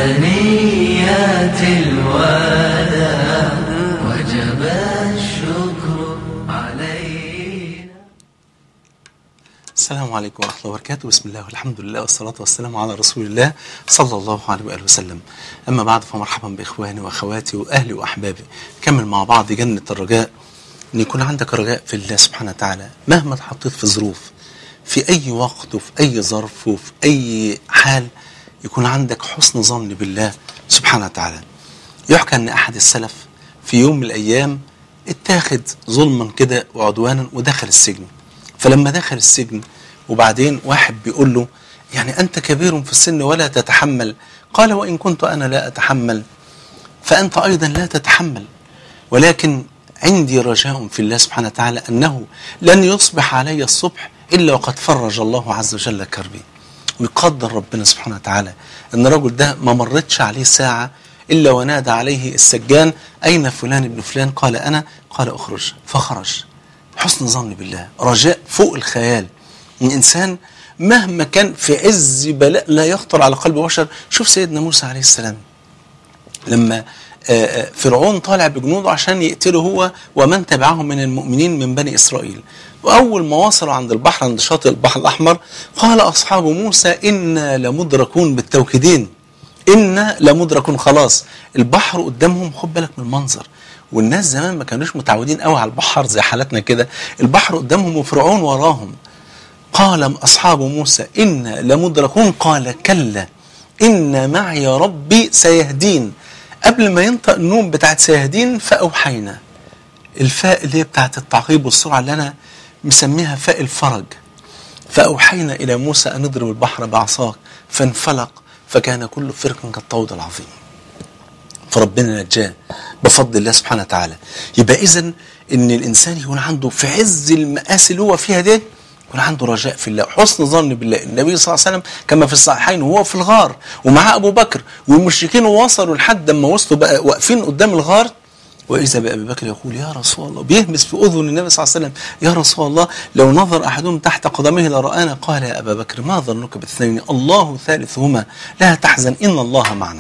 ثنيات الوداع وجب الشكر علينا السلام عليكم ورحمة الله وبركاته بسم الله والحمد لله والصلاة والسلام على رسول الله صلى الله عليه وآله وسلم أما بعد فمرحبا بإخواني وأخواتي وأهلي وأحبابي نكمل مع بعض جنة الرجاء أن يكون عندك رجاء في الله سبحانه وتعالى مهما اتحطيت في ظروف في أي وقت وفي أي ظرف وفي أي حال يكون عندك حسن ظن بالله سبحانه وتعالى يحكى أن أحد السلف في يوم من الأيام اتاخد ظلما كده وعدوانا ودخل السجن فلما دخل السجن وبعدين واحد بيقول له يعني أنت كبير في السن ولا تتحمل قال وإن كنت أنا لا أتحمل فأنت أيضا لا تتحمل ولكن عندي رجاء في الله سبحانه وتعالى أنه لن يصبح علي الصبح إلا وقد فرج الله عز وجل كربي ويقدر ربنا سبحانه وتعالى أن الرجل ده ما مرتش عليه ساعة إلا ونادى عليه السجان أين فلان ابن فلان قال أنا قال أخرج فخرج حسن ظن بالله رجاء فوق الخيال ان انسان مهما كان في عز بلاء لا يخطر على قلب بشر شوف سيدنا موسى عليه السلام لما آه، آه، فرعون طالع بجنوده عشان يقتله هو ومن تبعه من المؤمنين من بني اسرائيل واول ما وصلوا عند البحر عند شاطئ البحر الاحمر قال اصحاب موسى انا لمدركون بالتوكيدين إنا لمدركون خلاص البحر قدامهم خد بالك من المنظر والناس زمان ما كانوش متعودين قوي على البحر زي حالتنا كده البحر قدامهم وفرعون وراهم قال أصحاب موسى إنا لمدركون قال كلا إن معي ربي سيهدين قبل ما ينطق النوم بتاعت سيهدين فأوحينا الفاء اللي هي بتاعت التعقيب والسرعة اللي أنا مسميها فاء الفرج فأوحينا إلى موسى أن اضرب البحر بعصاك فانفلق فكان كل فرق كالطود العظيم فربنا نجاه بفضل الله سبحانه وتعالى يبقى إذا إن الإنسان يكون عنده في عز المآسي اللي هو فيها دي يكون عنده رجاء في الله حسن ظن بالله النبي صلى الله عليه وسلم كما في الصحيحين وهو في الغار ومعاه أبو بكر والمشركين وصلوا لحد ما وصلوا بقى واقفين قدام الغار وإذا بأبي بكر يقول يا رسول الله بيهمس في أذن النبي صلى الله عليه وسلم يا رسول الله لو نظر أحدهم تحت قدمه لرآنا قال يا أبا بكر ما ظنك باثنين الله ثالثهما لا تحزن إن الله معنا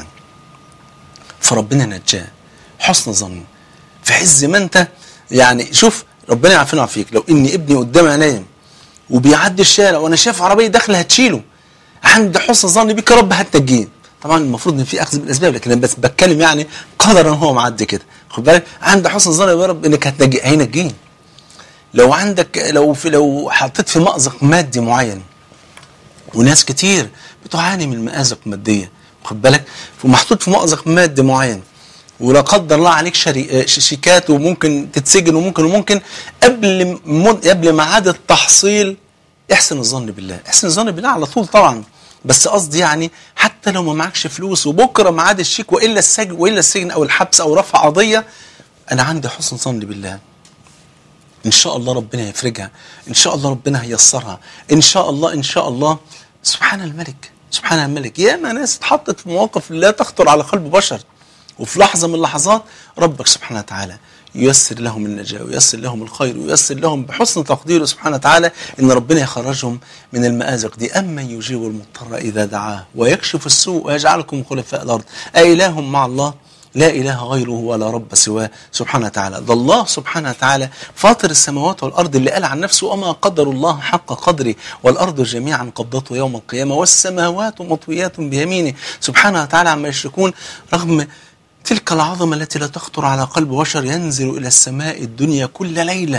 فربنا نجاه حسن ظن في عز ما أنت يعني شوف ربنا يعافينا ويعافيك لو إن ابني قدام عينيا وبيعدي الشارع وأنا شايف عربية داخلة هتشيله عند حسن ظن بك يا رب هتنجيه طبعا المفروض ان في اخذ بالاسباب لكن انا بس بتكلم يعني قدرا هو معدي كده خد بالك عند حسن ظن يا رب انك هتنجي هينجيه لو عندك لو في لو حطيت في مأزق مادي معين وناس كتير بتعاني من مآزق ماديه خد بالك ومحطوط في مأزق مادي معين ولا قدر الله عليك شري... ش- شيكات وممكن تتسجن وممكن وممكن قبل مد... قبل ميعاد التحصيل احسن الظن بالله احسن الظن بالله على طول طبعا بس قصدي يعني حتى لو ما معكش فلوس وبكره ميعاد الشيك والا السجن والا السجن او الحبس او رفع قضيه انا عندي حسن ظن بالله ان شاء الله ربنا يفرجها ان شاء الله ربنا هيسرها ان شاء الله ان شاء الله سبحان الملك سبحان الملك ياما ناس اتحطت في مواقف لا تخطر على قلب بشر وفي لحظه من اللحظات ربك سبحانه وتعالى ييسر لهم النجاة وييسر لهم الخير وييسر لهم بحسن تقديره سبحانه وتعالى ان ربنا يخرجهم من المآزق دي اما يجيب المضطر اذا دعاه ويكشف السوء ويجعلكم خلفاء الارض أإله مع الله لا إله غيره ولا رب سواه سبحانه وتعالى ده الله سبحانه وتعالى فاطر السماوات والأرض اللي قال عن نفسه وما قدر الله حق قدره والأرض جميعا قبضته يوم القيامة والسماوات مطويات بيمينه سبحانه وتعالى عما يشركون رغم تلك العظمة التي لا تخطر على قلب بشر ينزل إلى السماء الدنيا كل ليلة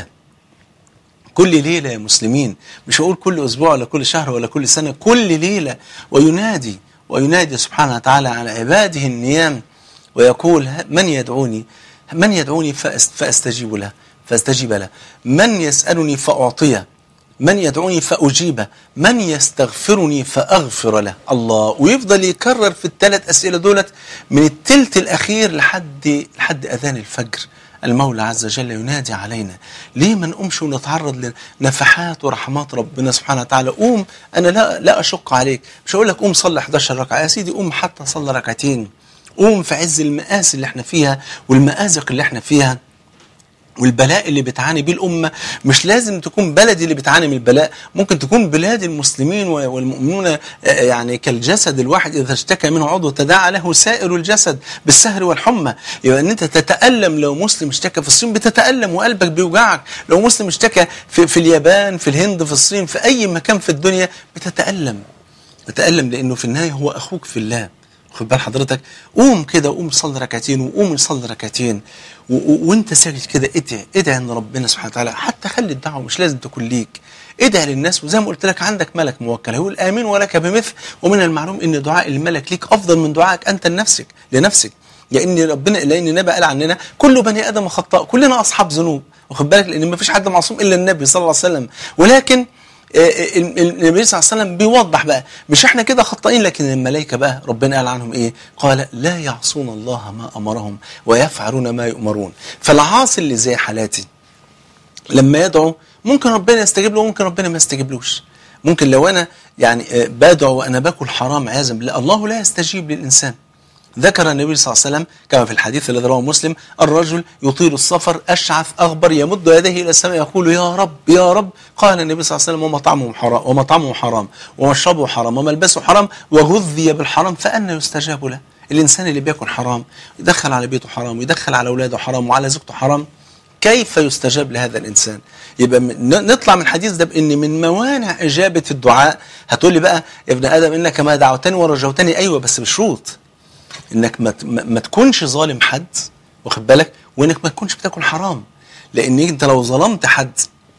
كل ليلة يا مسلمين مش هقول كل أسبوع ولا كل شهر ولا كل سنة كل ليلة وينادي وينادي سبحانه وتعالى على عباده النيام ويقول ه- من يدعوني من يدعوني فأست فأستجيب له فأستجيب له من يسألني فأعطيه من يدعوني فأجيبه من يستغفرني فأغفر له الله ويفضل يكرر في الثلاث أسئلة دولت من التلت الأخير لحد لحد أذان الفجر المولى عز وجل ينادي علينا ليه ما نقومش ونتعرض لنفحات ورحمات ربنا سبحانه وتعالى قوم أنا لا لا أشق عليك مش هقول لك قوم صلي 11 ركعة يا سيدي قوم حتى صلي ركعتين قوم في عز المآسي اللي احنا فيها والمآزق اللي احنا فيها والبلاء اللي بتعاني بيه الأمة مش لازم تكون بلدي اللي بتعاني من البلاء ممكن تكون بلاد المسلمين و- والمؤمنون آه، يعني كالجسد الواحد إذا اشتكى منه عضو تداعى له سائر الجسد بالسهر والحمى يبقى أن أنت تتألم لو مسلم اشتكى في الصين بتتألم وقلبك بيوجعك لو مسلم اشتكى في, في اليابان في الهند في الصين في أي مكان في الدنيا بتتألم بتألم لأنه في النهاية هو أخوك في الله خد بال حضرتك قوم كده قوم صلي ركعتين وقوم صلي ركعتين و- و- وانت ساجد كده ادعي ادعي ان ربنا سبحانه وتعالى حتى خلي الدعوه مش لازم تكون ليك ادعي للناس وزي ما قلت لك عندك ملك موكل هيقول امين ولك بمثل ومن المعلوم ان دعاء الملك ليك افضل من دعائك انت لنفسك لنفسك لان ربنا لان النبي قال عننا كل بني ادم خطاء كلنا اصحاب ذنوب واخد بالك لان ما فيش حد معصوم الا النبي صلى الله عليه وسلم ولكن آه، آه، النبي صلى الله عليه وسلم بيوضح بقى مش احنا كده خطائين لكن الملائكه بقى ربنا قال عنهم ايه؟ قال لا يعصون الله ما امرهم ويفعلون ما يؤمرون فالعاصي اللي زي حالاتي لما يدعو ممكن ربنا يستجيب له وممكن ربنا ما يستجيبلوش ممكن لو انا يعني آه، بدعو وانا باكل حرام عياذا بالله الله لا يستجيب للانسان ذكر النبي صلى الله عليه وسلم كما في الحديث الذي رواه مسلم الرجل يطيل السفر اشعث اغبر يمد يديه الى السماء يقول يا رب يا رب قال النبي صلى الله عليه وسلم ومطعمه حرام ومطعمه حرام ومشربه حرام وملبسه حرام وغذي بالحرام فأنا يستجاب له الانسان اللي بياكل حرام يدخل على بيته حرام ويدخل على اولاده حرام وعلى زوجته حرام كيف يستجاب لهذا الانسان يبقى من- ن- نطلع من الحديث ده بان من موانع اجابه الدعاء هتقول لي بقى يا ابن ادم انك ما دعوتني ورجوتني ايوه بس بشروط انك ما, ت- ما ما تكونش ظالم حد واخد بالك وانك ما تكونش بتاكل حرام لان انت لو ظلمت حد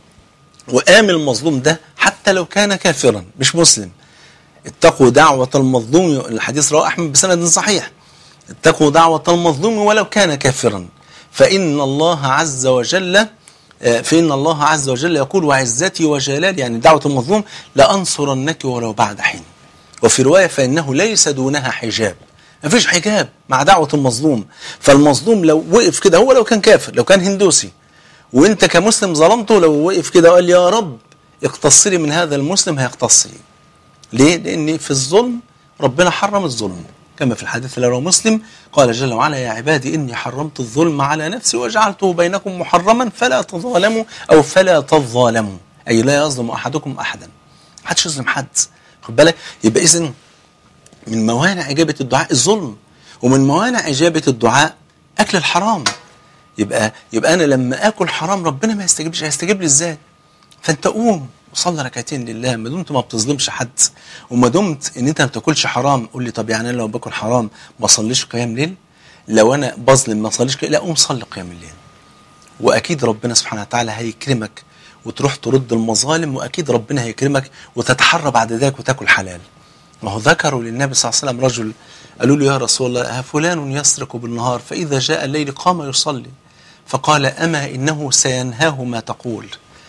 وقام المظلوم ده حتى لو كان كافرا مش مسلم اتقوا دعوة المظلوم الحديث رواه أحمد بسند صحيح اتقوا دعوة المظلوم ولو كان كافرا فإن الله عز وجل آه، فإن الله عز وجل يقول وعزتي وجلالي يعني دعوة المظلوم لأنصرنك ولو بعد حين وفي رواية فإنه ليس دونها حجاب ما فيش حجاب مع دعوة المظلوم فالمظلوم لو وقف كده هو لو كان كافر لو كان هندوسي وانت كمسلم ظلمته لو وقف كده وقال يا رب اقتص لي من هذا المسلم هيقتص لي ليه؟ لأن في الظلم ربنا حرم الظلم كما في الحديث الذي رواه مسلم قال جل وعلا يا عبادي إني حرمت الظلم على نفسي وجعلته بينكم محرما فلا تظالموا أو فلا تظالموا أي لا يظلم أحدكم أحدا محدش يظلم حد خد بالك يبقى إذن من موانع إجابة الدعاء الظلم ومن موانع إجابة الدعاء أكل الحرام يبقى يبقى أنا لما آكل حرام ربنا ما يستجيبش هيستجيب لي إزاي؟ فانت قوم وصلي ركعتين لله ما دمت ما بتظلمش حد وما دمت ان انت ما بتاكلش حرام قول لي طب يعني انا لو باكل حرام ما اصليش قيام ليل لو انا بظلم ما اصليش قيام لا قوم صلي قيام الليل واكيد ربنا سبحانه وتعالى هيكرمك وتروح ترد المظالم واكيد ربنا هيكرمك وتتحرى بعد ذلك وتاكل حلال ما هو ذكروا للنبي صلى الله عليه وسلم رجل قالوا له يا رسول الله ها فلان يسرق بالنهار فاذا جاء الليل قام يصلي فقال اما انه سينهاه ما تقول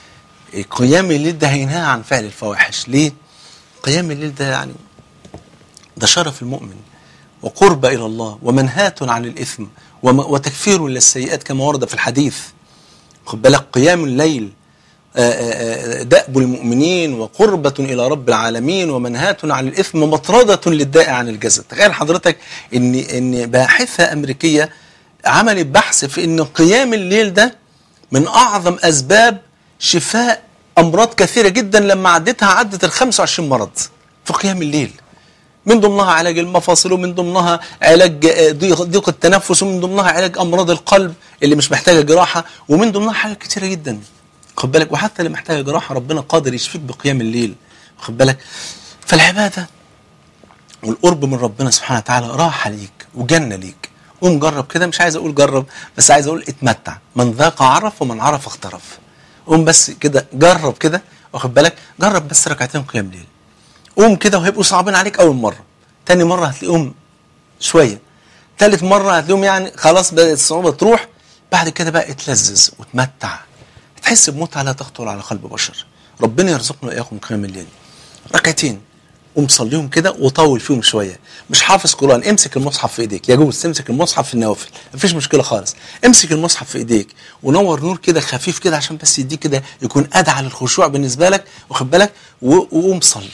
قيام الليل ده هينهى عن فعل الفواحش ليه قيام الليل ده يعني ده شرف المؤمن وقرب إلى الله ومنهاة عن الإثم وم- وتكفير للسيئات كما ورد في الحديث خد بالك قيام الليل آه، آه، آه، دأب المؤمنين وقربة إلى رب العالمين ومنهاة عن الإثم ومطردة للداء عن الجسد تخيل حضرتك إن إن باحثة أمريكية عملت بحث في إن قيام الليل ده من أعظم أسباب شفاء أمراض كثيرة جدا لما عدتها عدت ال 25 مرض في قيام الليل من ضمنها علاج المفاصل ومن ضمنها علاج آه، ضيق ضيق التنفس ومن ضمنها علاج امراض القلب اللي مش محتاجه جراحه ومن ضمنها حاجات كتيره جدا خد بالك وحتى اللي محتاجه جراحه ربنا قادر يشفيك بقيام الليل خد بالك فالعباده والقرب من ربنا سبحانه وتعالى راحه ليك وجنه ليك قوم جرب كده مش عايز اقول جرب بس عايز اقول اتمتع من ذاق عرف ومن عرف اخترف قوم بس كده جرب كده واخد بالك جرب بس ركعتين قيام ليل قوم كده وهيبقوا صعبين عليك اول مره تاني مره هتلاقيهم شويه تالت مره هتلاقيهم يعني خلاص بدات الصعوبه تروح بعد كده بقى اتلذذ وتمتع تحس بمتعه لا تخطر على قلب بشر ربنا يرزقنا واياكم قيام الليل ركعتين قوم صليهم كده وطول فيهم شويه مش حافظ قران امسك المصحف في ايديك يجوز تمسك المصحف في النوافل مفيش مشكله خالص امسك المصحف في ايديك ونور نور كده خفيف كده عشان بس يديك كده يكون ادعى للخشوع بالنسبه لك واخد بالك و- وقوم صلي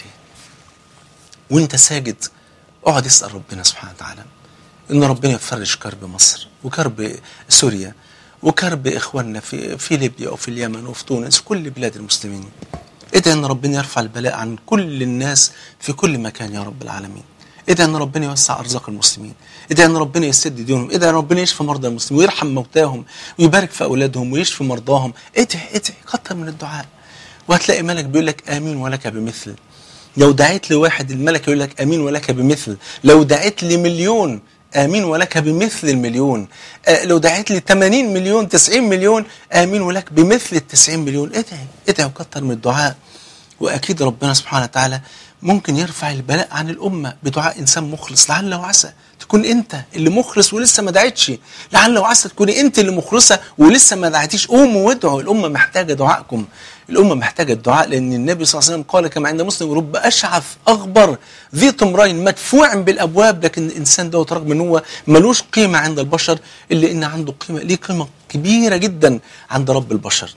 وانت ساجد اقعد اسال ربنا سبحانه وتعالى ان ربنا يفرج كرب مصر وكرب سوريا وكرب إخواننا في, في ليبيا وفي اليمن وفي تونس كل بلاد المسلمين ادعي أن ربنا يرفع البلاء عن كل الناس في كل مكان يا رب العالمين ادعي أن ربنا يوسع أرزاق المسلمين ادعي أن ربنا يسد ديونهم ادعي أن ربنا يشفي مرضى المسلمين ويرحم موتاهم ويبارك في أولادهم ويشفي مرضاهم ادعي ادعي كتر من الدعاء وهتلاقي ملك بيقول لك آمين ولك بمثل لو دعيت لواحد الملك يقول لك امين ولك بمثل لو دعيت لمليون امين ولك بمثل المليون آه لو دعيت ل 80 مليون 90 مليون امين ولك بمثل ال 90 مليون ادعي ادعي وكتر من الدعاء واكيد ربنا سبحانه وتعالى ممكن يرفع البلاء عن الامه بدعاء انسان مخلص لعل وعسى تكون انت اللي مخلص ولسه ما دعيتش لعل وعسى تكوني انت اللي مخلصه ولسه ما دعيتيش قوموا وادعوا الامه محتاجه دعائكم الامه محتاجه الدعاء لان النبي صلى الله عليه وسلم قال كما عند مسلم رب اشعث اغبر ذي طمرين مدفوع بالابواب لكن الانسان دوت رغم ان هو ملوش قيمه عند البشر الا ان عنده قيمه ليه قيمه كبيره جدا عند رب البشر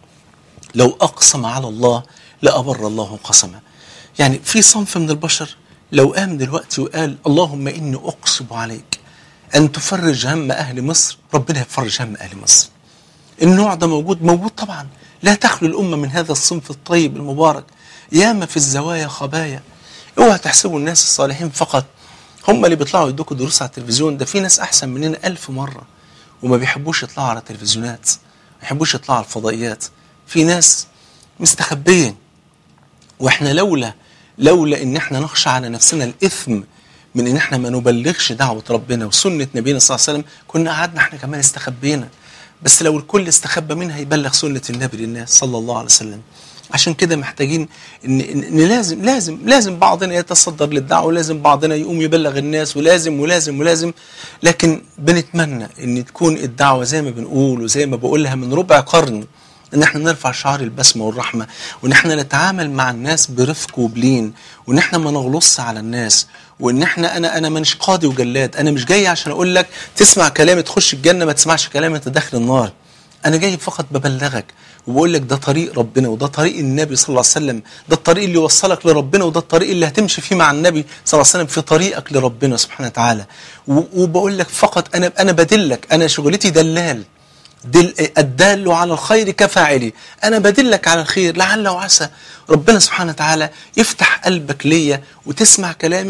لو اقسم على الله لابر الله قسمه يعني في صنف من البشر لو قام دلوقتي وقال اللهم اني اقسم عليك ان تفرج هم اهل مصر ربنا يفرج هم اهل مصر النوع ده موجود موجود طبعا لا تخلو الامه من هذا الصنف الطيب المبارك ياما في الزوايا خبايا اوعى تحسبوا الناس الصالحين فقط هم اللي بيطلعوا يدوكوا دروس على التلفزيون ده في ناس احسن مننا ألف مره وما بيحبوش يطلعوا على التلفزيونات ما بيحبوش يطلعوا على الفضائيات في ناس مستخبيه واحنا لولا لولا ان احنا نخشى على نفسنا الاثم من ان احنا ما نبلغش دعوه ربنا وسنه نبينا صلى الله عليه وسلم كنا قعدنا احنا كمان استخبينا بس لو الكل استخبى منها يبلغ سنه النبي للناس صلى الله عليه وسلم عشان كده محتاجين ان, إن, إن لازم لازم لازم بعضنا يتصدر للدعوه ولازم بعضنا يقوم يبلغ الناس ولازم ولازم ولازم لكن بنتمنى ان تكون الدعوه زي ما بنقول وزي ما بقولها من ربع قرن ان احنا نرفع شعار البسمه والرحمه وان احنا نتعامل مع الناس برفق وبلين وان احنا ما نغلص على الناس وان احنا انا انا مانيش قاضي وجلاد انا مش جاي عشان اقول لك تسمع كلامي تخش الجنه ما تسمعش كلامي انت داخل النار انا جاي فقط ببلغك وبقول لك ده طريق ربنا وده طريق النبي صلى الله عليه وسلم ده الطريق اللي يوصلك لربنا وده الطريق اللي هتمشي فيه مع النبي صلى الله عليه وسلم في طريقك لربنا سبحانه وتعالى وبقول لك فقط انا انا بدلك انا شغلتي دلال دل الدال على الخير كفاعلي انا بدلك على الخير لعل وعسى ربنا سبحانه وتعالى يفتح قلبك ليا وتسمع كلامي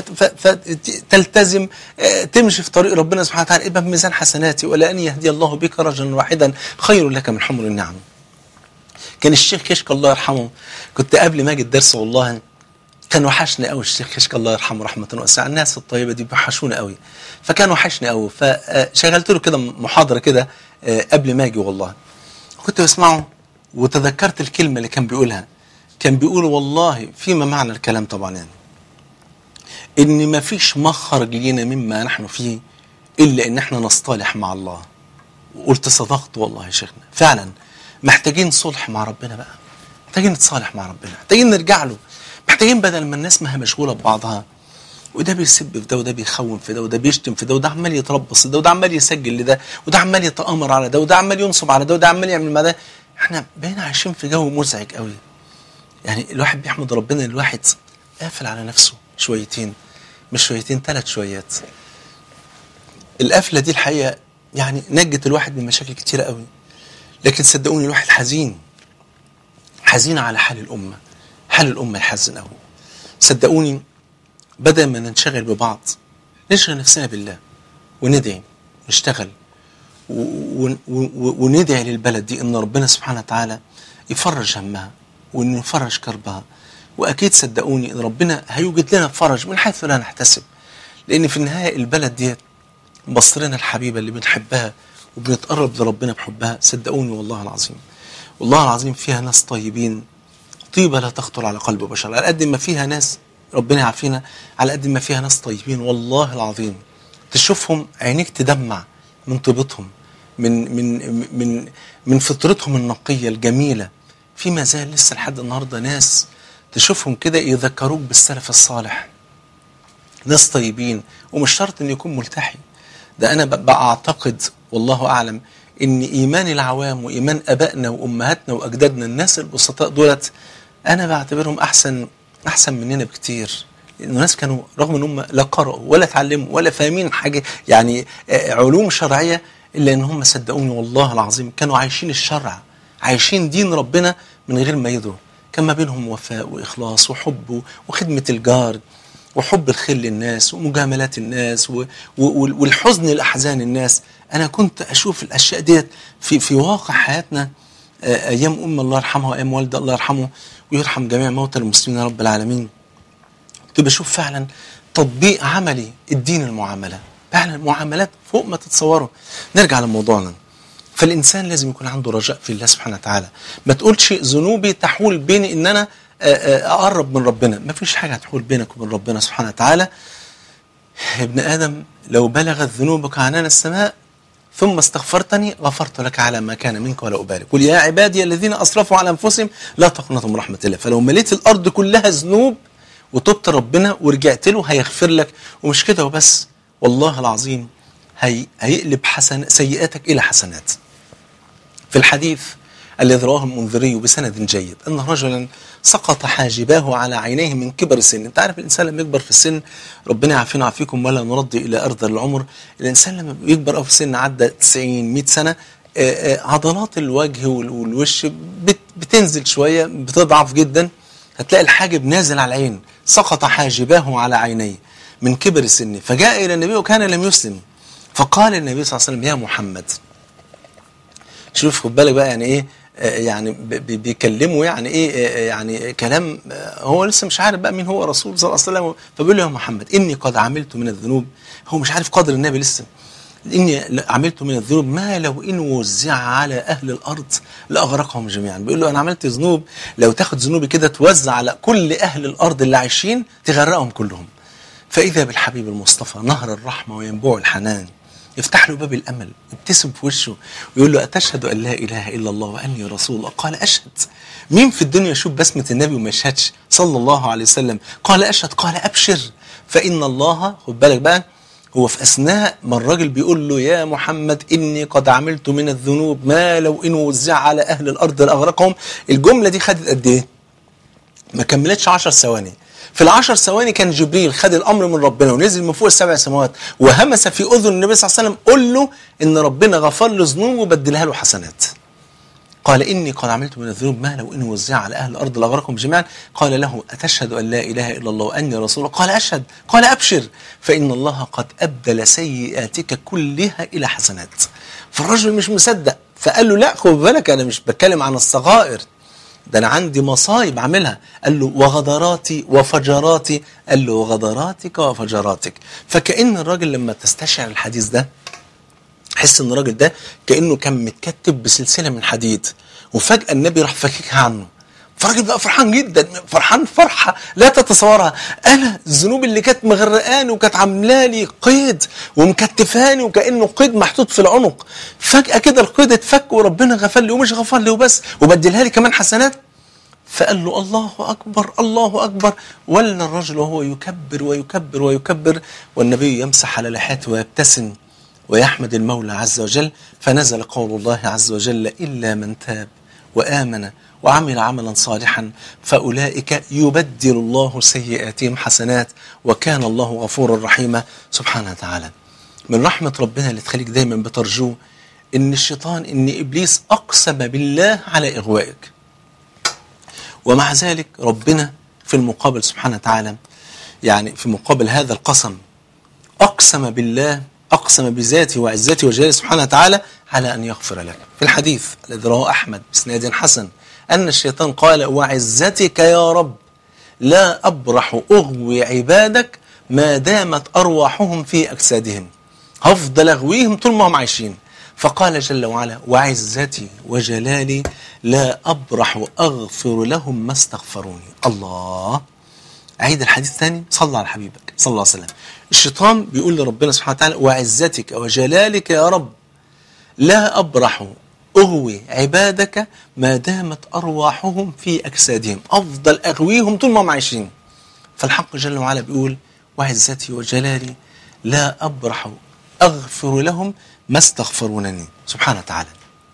فتلتزم تمشي في طريق ربنا سبحانه وتعالى ابقى بميزان حسناتي ولا ان يهدي الله بك رجلا واحدا خير لك من حمر النعم كان الشيخ كشك الله يرحمه كنت قبل ما اجي الدرس والله كان وحشني قوي الشيخ كشك الله يرحمه رحمه واسعه الناس الطيبه دي بيوحشوني قوي فكان وحشني قوي فشغلت له كده محاضره كده قبل ما اجي والله كنت بسمعه وتذكرت الكلمه اللي كان بيقولها كان بيقول والله فيما معنى الكلام طبعا يعني ان ما فيش مخرج لينا مما نحن فيه الا ان احنا نصطلح مع الله وقلت صدقت والله يا شيخنا فعلا محتاجين صلح مع ربنا بقى محتاجين نتصالح مع ربنا محتاجين نرجع له محتاجين بدل ما الناس ما هي مشغوله ببعضها وده بيسب في ده وده بيخون في ده وده بيشتم في ده وده عمال يتربص في ده وده عمال يسجل لده وده عمال يتآمر على ده وده عمال ينصب على ده وده عمال يعمل مع ده احنا بقينا عايشين في جو مزعج قوي يعني الواحد بيحمد ربنا ان الواحد قافل على نفسه شويتين مش شويتين ثلاث شويات القفله دي الحقيقه يعني نجت الواحد من مشاكل كتيره قوي لكن صدقوني الواحد حزين حزين على حال الامه حال الامه يحزن قوي صدقوني بدل ما ننشغل ببعض نشغل نفسنا بالله وندعي نشتغل وندعي للبلد دي ان ربنا سبحانه وتعالى يفرج همها وان يفرج كربها واكيد صدقوني ان ربنا هيوجد لنا فرج من حيث لا نحتسب لان في النهايه البلد ديت مصرنا الحبيبه اللي بنحبها وبنتقرب لربنا بحبها صدقوني والله العظيم والله العظيم فيها ناس طيبين طيبه لا تخطر على قلب بشر على قد ما فيها ناس ربنا يعافينا على قد ما فيها ناس طيبين والله العظيم تشوفهم عينيك تدمع من طيبتهم من من من من فطرتهم النقيه الجميله في ما زال لسه لحد النهارده ناس تشوفهم كده يذكروك بالسلف الصالح ناس طيبين ومش شرط ان يكون ملتحي ده انا بعتقد والله اعلم ان ايمان العوام وايمان ابائنا وامهاتنا واجدادنا الناس البسطاء دولت انا بعتبرهم احسن احسن مننا بكتير لان الناس كانوا رغم ان هم لا قرأوا ولا اتعلموا ولا فاهمين حاجه يعني علوم شرعيه إلا إن هم صدقوني والله العظيم كانوا عايشين الشرع عايشين دين ربنا من غير ما يدروا كان ما بينهم وفاء وإخلاص وحب وخدمة الجار وحب الخير للناس ومجاملات الناس و... و... والحزن لأحزان الناس أنا كنت أشوف الأشياء ديت في في واقع حياتنا آه، أيام أم الله يرحمها وأيام والدة الله يرحمه ويرحم جميع موتى المسلمين يا رب العالمين كنت بشوف فعلا تطبيق عملي الدين المعاملة فعلا معاملات فوق ما تتصوروا نرجع لموضوعنا فالإنسان لازم يكون عنده رجاء في الله سبحانه وتعالى ما تقولش ذنوبي تحول بيني إن أنا آه، آه، أقرب من ربنا ما فيش حاجة هتحول بينك وبين ربنا سبحانه وتعالى يا ابن آدم لو بلغت ذنوبك عنان السماء ثم استغفرتني غفرت لك على ما كان منك ولا أبالي قل يا عبادي الذين أسرفوا على أنفسهم لا تقنطوا من رحمة الله فلو مليت الأرض كلها ذنوب وتبت ربنا ورجعت له هيغفر لك ومش كده وبس والله العظيم هي هيقلب حسن سيئاتك إلى حسنات في الحديث الذي رواه المنذري بسند جيد أن رجلا سقط حاجباه على عينيه من كبر السن أنت عارف الإنسان لما يكبر في السن ربنا يعافينا ويعافيكم ولا نرد إلى أرض العمر الإنسان لما بيكبر أو في السن عدى 90 100 سنة آه، آه، عضلات الوجه وال- والوش بت- بتنزل شوية بتضعف جدا هتلاقي الحاجب نازل على العين سقط حاجباه على عينيه من كبر السن فجاء إلى النبي وكان لم يسلم فقال النبي صلى الله عليه وسلم يا محمد شوف خد بالك بقى يعني ايه آه، يعني ب- ب- بيكلموا يعني ايه آه، يعني كلام آه، هو لسه مش عارف بقى مين هو رسول صلى الله عليه وسلم فبيقول له يا محمد اني قد عملت من الذنوب هو مش عارف قدر النبي لسه اني ل- عملت من الذنوب ما لو ان وزع على اهل الارض لاغرقهم جميعا بيقول له انا عملت ذنوب لو تاخد ذنوبي كده توزع على كل اهل الارض اللي عايشين تغرقهم كلهم فإذا بالحبيب المصطفى نهر الرحمة وينبوع الحنان يفتح له باب الأمل يبتسم في وشه ويقول له أتشهد أن لا إله إلا الله وأني رسول الله قال أشهد مين في الدنيا يشوف بسمة النبي وما يشهدش صلى الله عليه وسلم قال أشهد قال أبشر فإن الله خد بالك بقى هو في أثناء ما الراجل بيقول له يا محمد إني قد عملت من الذنوب ما لو إن وزع على أهل الأرض لأغرقهم الجملة دي خدت قد إيه؟ ما كملتش 10 ثواني في العشر ثواني كان جبريل خد الامر من ربنا ونزل من فوق السبع سماوات وهمس في اذن النبي صلى الله عليه وسلم قل له ان ربنا غفر له ذنوبه وبدلها له حسنات قال اني قد عملت من الذنوب ما لو اني وزع على اهل الارض لاغرقهم جميعا قال له اتشهد ان لا اله الا الله واني رسول الله قال اشهد قال ابشر فان الله قد ابدل سيئاتك كلها الى حسنات فالرجل مش مصدق فقال له لا خد بالك انا مش بتكلم عن الصغائر ده انا عندي مصايب عاملها قال له وغدراتي وفجراتي قال له وغدراتك وفجراتك فكأن الراجل لما تستشعر الحديث ده حس ان الراجل ده كأنه كان متكتب بسلسلة من حديد وفجأة النبي راح فككها عنه فالراجل بقى فرحان جدا فرحان فرحة لا تتصورها أنا الذنوب اللي كانت مغرقاني وكانت عاملة لي قيد ومكتفاني وكأنه قيد محطوط في العنق فجأة كده القيد اتفك وربنا غفر لي ومش غفر لي وبس وبدلها لي كمان حسنات فقال له الله أكبر الله أكبر ولى الرجل وهو يكبر ويكبر ويكبر والنبي يمسح على لحيته ويبتسم ويحمد المولى عز وجل فنزل قول الله عز وجل إلا من تاب وآمن وعمل عملا صالحا فأولئك يبدل الله سيئاتهم حسنات وكان الله غفورا رحيما سبحانه وتعالى من رحمة ربنا اللي تخليك دايما بترجوه إن الشيطان إن إبليس أقسم بالله على إغوائك ومع ذلك ربنا في المقابل سبحانه وتعالى يعني في مقابل هذا القسم أقسم بالله أقسم بذاته وعزته وجلاله سبحانه وتعالى على أن يغفر لك في الحديث الذي رواه أحمد بسناد حسن أن الشيطان قال وعزتك يا رب لا أبرح أغوي عبادك ما دامت أرواحهم في أجسادهم هفضل أغويهم طول ما هم عايشين فقال جل وعلا وعزتي وجلالي لا أبرح أغفر لهم ما استغفروني الله عيد الحديث ثاني صلى على حبيبك صلى الله عليه وسلم الشيطان بيقول لربنا سبحانه وتعالى وعزتك وجلالك يا رب لا أبرح أغوي عبادك ما دامت أرواحهم في أجسادهم أفضل أغويهم طول ما هم عايشين فالحق جل وعلا بيقول وعزتي وجلالي لا أبرح أغفر لهم ما استغفرونني سبحانه وتعالى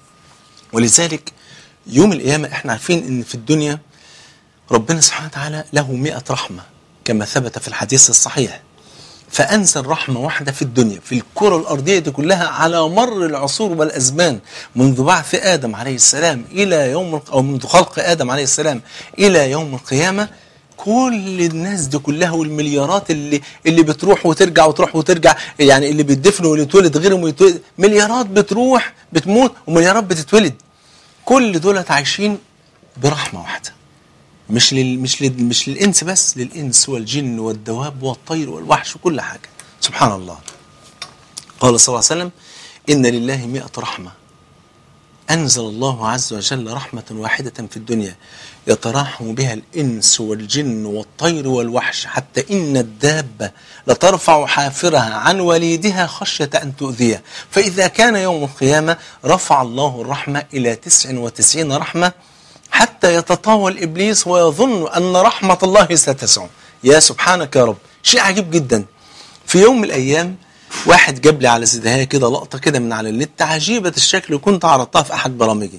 ولذلك يوم القيامة احنا عارفين ان في الدنيا ربنا سبحانه وتعالى له مئة رحمة كما ثبت في الحديث الصحيح فأنزل رحمة واحدة في الدنيا في الكرة الأرضية دي كلها على مر العصور والأزمان منذ بعث آدم عليه السلام إلى يوم الق- أو منذ خلق آدم عليه السلام إلى يوم القيامة كل الناس دي كلها والمليارات اللي اللي بتروح وترجع وتروح وترجع يعني اللي بيدفنوا واللي يتولد غيرهم ويتولد مليارات بتروح بتموت ومليارات بتتولد كل دولت عايشين برحمة واحدة مش لل مش لل مش للانس بس للانس والجن والدواب والطير والوحش وكل حاجه سبحان الله قال صلى الله عليه وسلم ان لله مئة رحمه انزل الله عز وجل رحمه واحده في الدنيا يتراحم بها الانس والجن والطير والوحش حتى ان الدابه لترفع حافرها عن وليدها خشيه ان تؤذيه فاذا كان يوم القيامه رفع الله الرحمه الى 99 رحمه حتى يتطاول ابليس ويظن ان رحمه الله ستسعه يا سبحانك يا رب شيء عجيب جدا في يوم من الايام واحد جاب لي على زدهايه كده لقطه كده من على النت عجيبه الشكل وكنت عرضتها في احد برامجي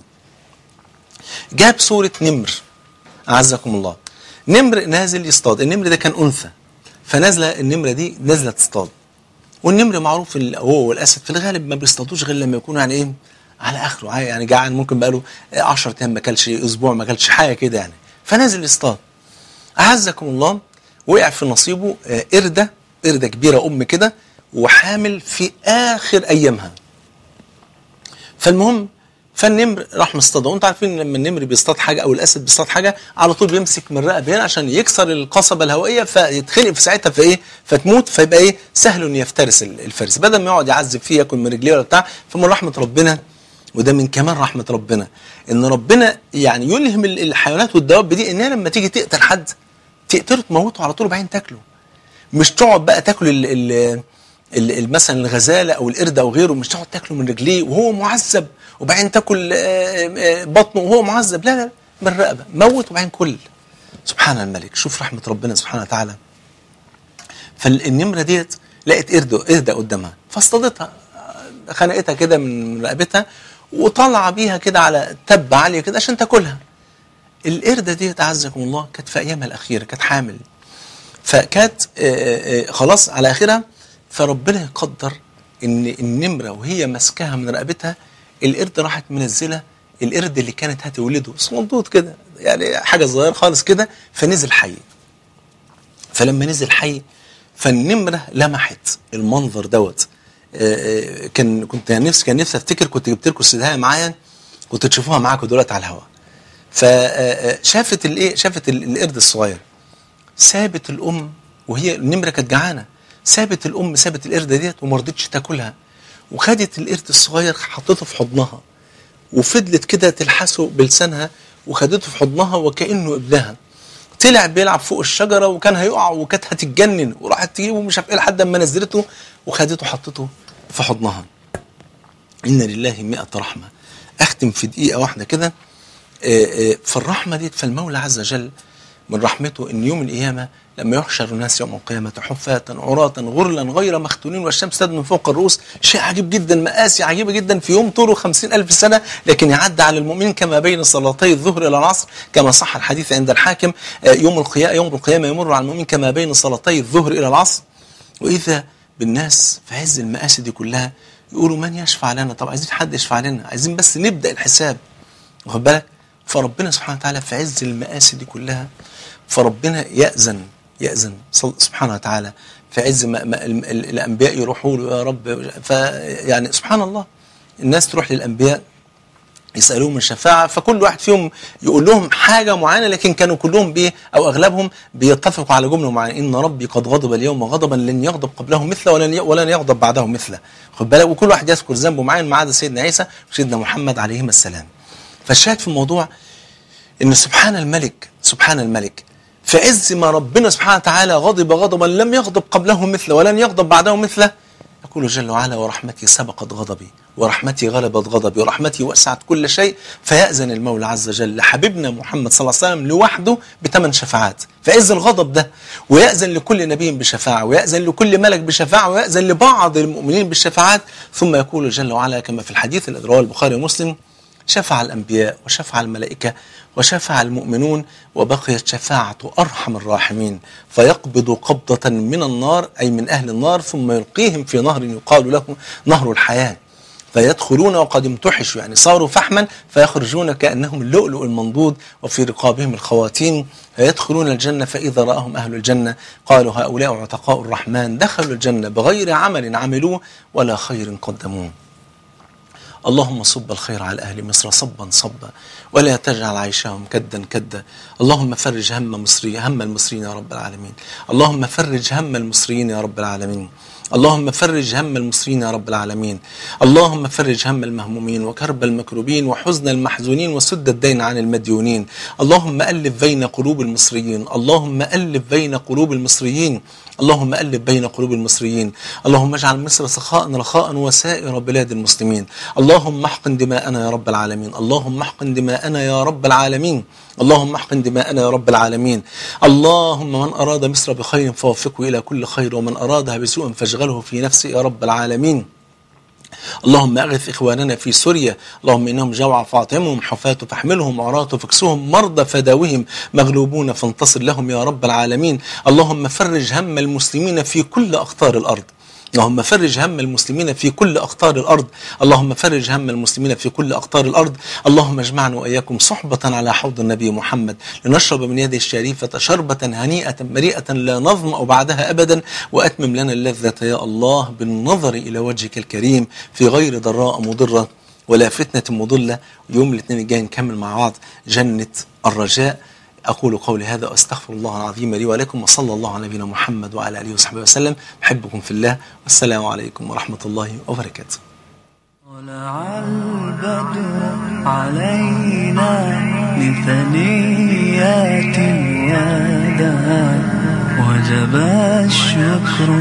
جاب صوره نمر اعزكم الله نمر نازل يصطاد النمر ده كان انثى فنازله النمره دي نازله تصطاد والنمر معروف ال- هو والاسد في الغالب ما بيصطادوش غير لما يكونوا يعني ايه على اخره عاي- يعني جعان ممكن بقاله 10 ايام ما اكلش اسبوع ما اكلش حاجه كده يعني فنازل يصطاد اعزكم الله وقع في نصيبه آه، قرده قرده كبيره ام كده وحامل في اخر ايامها فالمهم فالنمر راح مصطادها وانتوا عارفين لما النمر بيصطاد حاجه او الاسد بيصطاد حاجه على طول بيمسك من رقبه هنا عشان يكسر القصبه الهوائيه فيتخنق في ساعتها في ايه فتموت فيبقى ايه سهل انه يفترس ال- الفرس بدل ما يقعد يعذب فيه ياكل من رجليه ولا بتاع فمن رحمه ربنا وده من كمال رحمه ربنا ان ربنا يعني يلهم ال- الحيوانات والدواب دي انها لما تيجي تقتل حد تقتله تموته على طول وبعدين تاكله مش تقعد بقى تاكل ال ال ال- ال- مثلا الغزاله او القرد او غيره مش تقعد تاكله من رجليه وهو معذب وبعدين تاكل آه، آه، بطنه وهو معذب لا لا من الرقبه موت وبعدين كل سبحان الملك شوف رحمه ربنا سبحانه وتعالى فالنمره ديت لقت قرده قرده قدامها فاصطادتها آه، خنقتها كده من من رقبتها وطلع بيها كده على تبه عاليه كده عشان تاكلها القرده ديت اعزكم الله كانت في ايامها الاخيره كانت حامل فكانت آه، آه، خلاص على اخرها فربنا يقدر ان النمره وهي ماسكاها من رقبتها القرد راحت منزله القرد اللي كانت هتولده صندوق كده يعني حاجه صغيره خالص كده فنزل حي فلما نزل حي فالنمره لمحت المنظر دوت آه، آه، كان كنت يعني نفسي كان نفسي افتكر كنت جبت لكم السدايه معايا كنت تشوفوها معاكم دلوقتي على الهواء فشافت الايه شافت ال- القرد الصغير سابت الام وهي النمره كانت جعانه سابت الام سابت القرده ديت وما رضتش تاكلها وخدت القرد الصغير حطته في حضنها وفضلت كده تلحسه بلسانها وخدته في حضنها وكانه ابنها طلع بيلعب فوق الشجره وكان هيقع وكانت هتتجنن وراحت تجيبه مش عارف ايه لحد ما نزلته وخدته حطته في حضنها إن لله مئة رحمة أختم في دقيقة واحدة كده آه، آه، فالرحمة دي فالمولى عز وجل من رحمته إن يوم القيامة لما يحشر الناس يوم القيامة حفاة عراة غرلا غير مختونين والشمس تدنو من فوق الرؤوس شيء عجيب جدا مآسي عجيبة جدا في يوم طوله خمسين ألف سنة لكن يعدى على المؤمن كما بين صلاتي الظهر إلى العصر كما صح الحديث عند الحاكم آه، يوم القيامة يوم القيامة يمر على المؤمن كما بين صلاتي الظهر إلى العصر وإذا بالناس في عز المآسي دي كلها يقولوا من يشفع لنا طب عايزين حد يشفع لنا عايزين بس نبدأ الحساب واخد بالك فربنا سبحانه وتعالى في عز المآسي دي كلها فربنا يأذن يأذن صل- سبحانه وتعالى في عز ما ما ال- ال- الأنبياء يروحوا له يا رب فيعني سبحان الله الناس تروح للأنبياء يسالوهم الشفاعه فكل واحد فيهم يقول لهم حاجه معينه لكن كانوا كلهم بيه او اغلبهم بيتفقوا على جمله معينه ان ربي قد غضب اليوم غضبا لن يغضب قبله مثله ولن ي- ولن يغضب بعده مثله خد بالك وكل واحد يذكر ذنبه معين ما عدا سيدنا عيسى وسيدنا محمد عليهما السلام فالشاهد في الموضوع ان سبحان الملك سبحان الملك في عز ما ربنا سبحانه وتعالى غضب غضبا لم يغضب قبله مثله ولن يغضب بعده مثله يقول جل وعلا ورحمتي سبقت غضبي ورحمتي غلبت غضبي ورحمتي وسعت كل شيء فيأذن المولى عز وجل لحبيبنا محمد صلى الله عليه وسلم لوحده بثمان شفاعات في عز الغضب ده ويأذن لكل نبي بشفاعة ويأذن لكل ملك بشفاعة ويأذن لبعض المؤمنين بالشفاعات ثم يقول جل وعلا كما في الحديث الذي رواه البخاري ومسلم شفع الأنبياء وشفع الملائكة وشفع المؤمنون وبقيت شفاعة أرحم الراحمين فيقبض قبضة من النار أي من أهل النار ثم يلقيهم في نهر يقال له نهر الحياة فيدخلون وقد امتحشوا يعني صاروا فحما فيخرجون كأنهم اللؤلؤ المنضود وفي رقابهم الخواتيم فيدخلون الجنة فإذا رآهم أهل الجنة قالوا هؤلاء عتقاء الرحمن دخلوا الجنة بغير عمل عملوه ولا خير قدموه اللهم صب الخير على أهل مصر صبا صبا ولا تجعل عيشهم كدا كدا اللهم فرج هم مصري هم المصريين يا رب العالمين اللهم فرج هم المصريين يا رب العالمين اللهم فرج هم المصريين يا رب العالمين اللهم فرج هم المهمومين وكرب المكروبين وحزن المحزونين وسد الدين عن المديونين اللهم ألف بين قلوب المصريين اللهم ألف بين قلوب المصريين اللهم ألف بين قلوب المصريين اللهم اجعل مصر سخاء رخاء وسائر بلاد المسلمين اللهم احقن دماءنا يا رب العالمين اللهم احقن دماءنا يا رب العالمين اللهم احقن دماءنا يا رب العالمين اللهم من أراد مصر بخير فوفقه إلى كل خير ومن أرادها بسوء فاشغله في نفسه يا رب العالمين اللهم اغث اخواننا في سوريا اللهم انهم جوع فاطعمهم حفاة فاحملهم عراة فاكسوهم مرضى فداوهم مغلوبون فانتصر لهم يا رب العالمين اللهم فرج هم المسلمين في كل اقطار الارض اللهم فرج هم المسلمين في كل أقطار الأرض اللهم فرج هم المسلمين في كل أقطار الأرض اللهم اجمعنا وإياكم صحبة على حوض النبي محمد لنشرب من يده الشريفة شربة هنيئة مريئة لا نظمأ بعدها أبدا وأتمم لنا اللذة يا الله بالنظر إلى وجهك الكريم في غير ضراء مضرة ولا فتنة مضلة يوم الاثنين الجاي نكمل مع بعض جنة الرجاء أقول قولي هذا وأستغفر الله العظيم لي ولكم وصلى الله على نبينا محمد وعلى آله وصحبه وسلم أحبكم في الله والسلام عليكم ورحمة الله وبركاته طلع البدر علينا من ثنيات الوداع وجب الشكر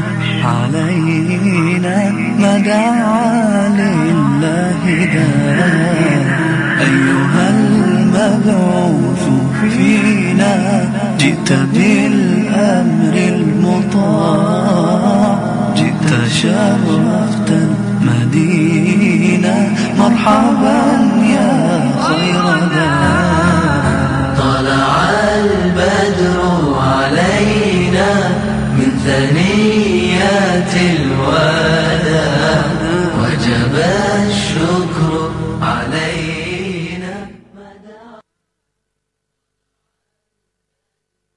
علينا ما دعا لله داع أيها المبعوث فينا جئت بالأمر المطاع جئت شرفت المدينة مرحبا يا خير داع طلع البدر علينا من ثنيات الوداع وجب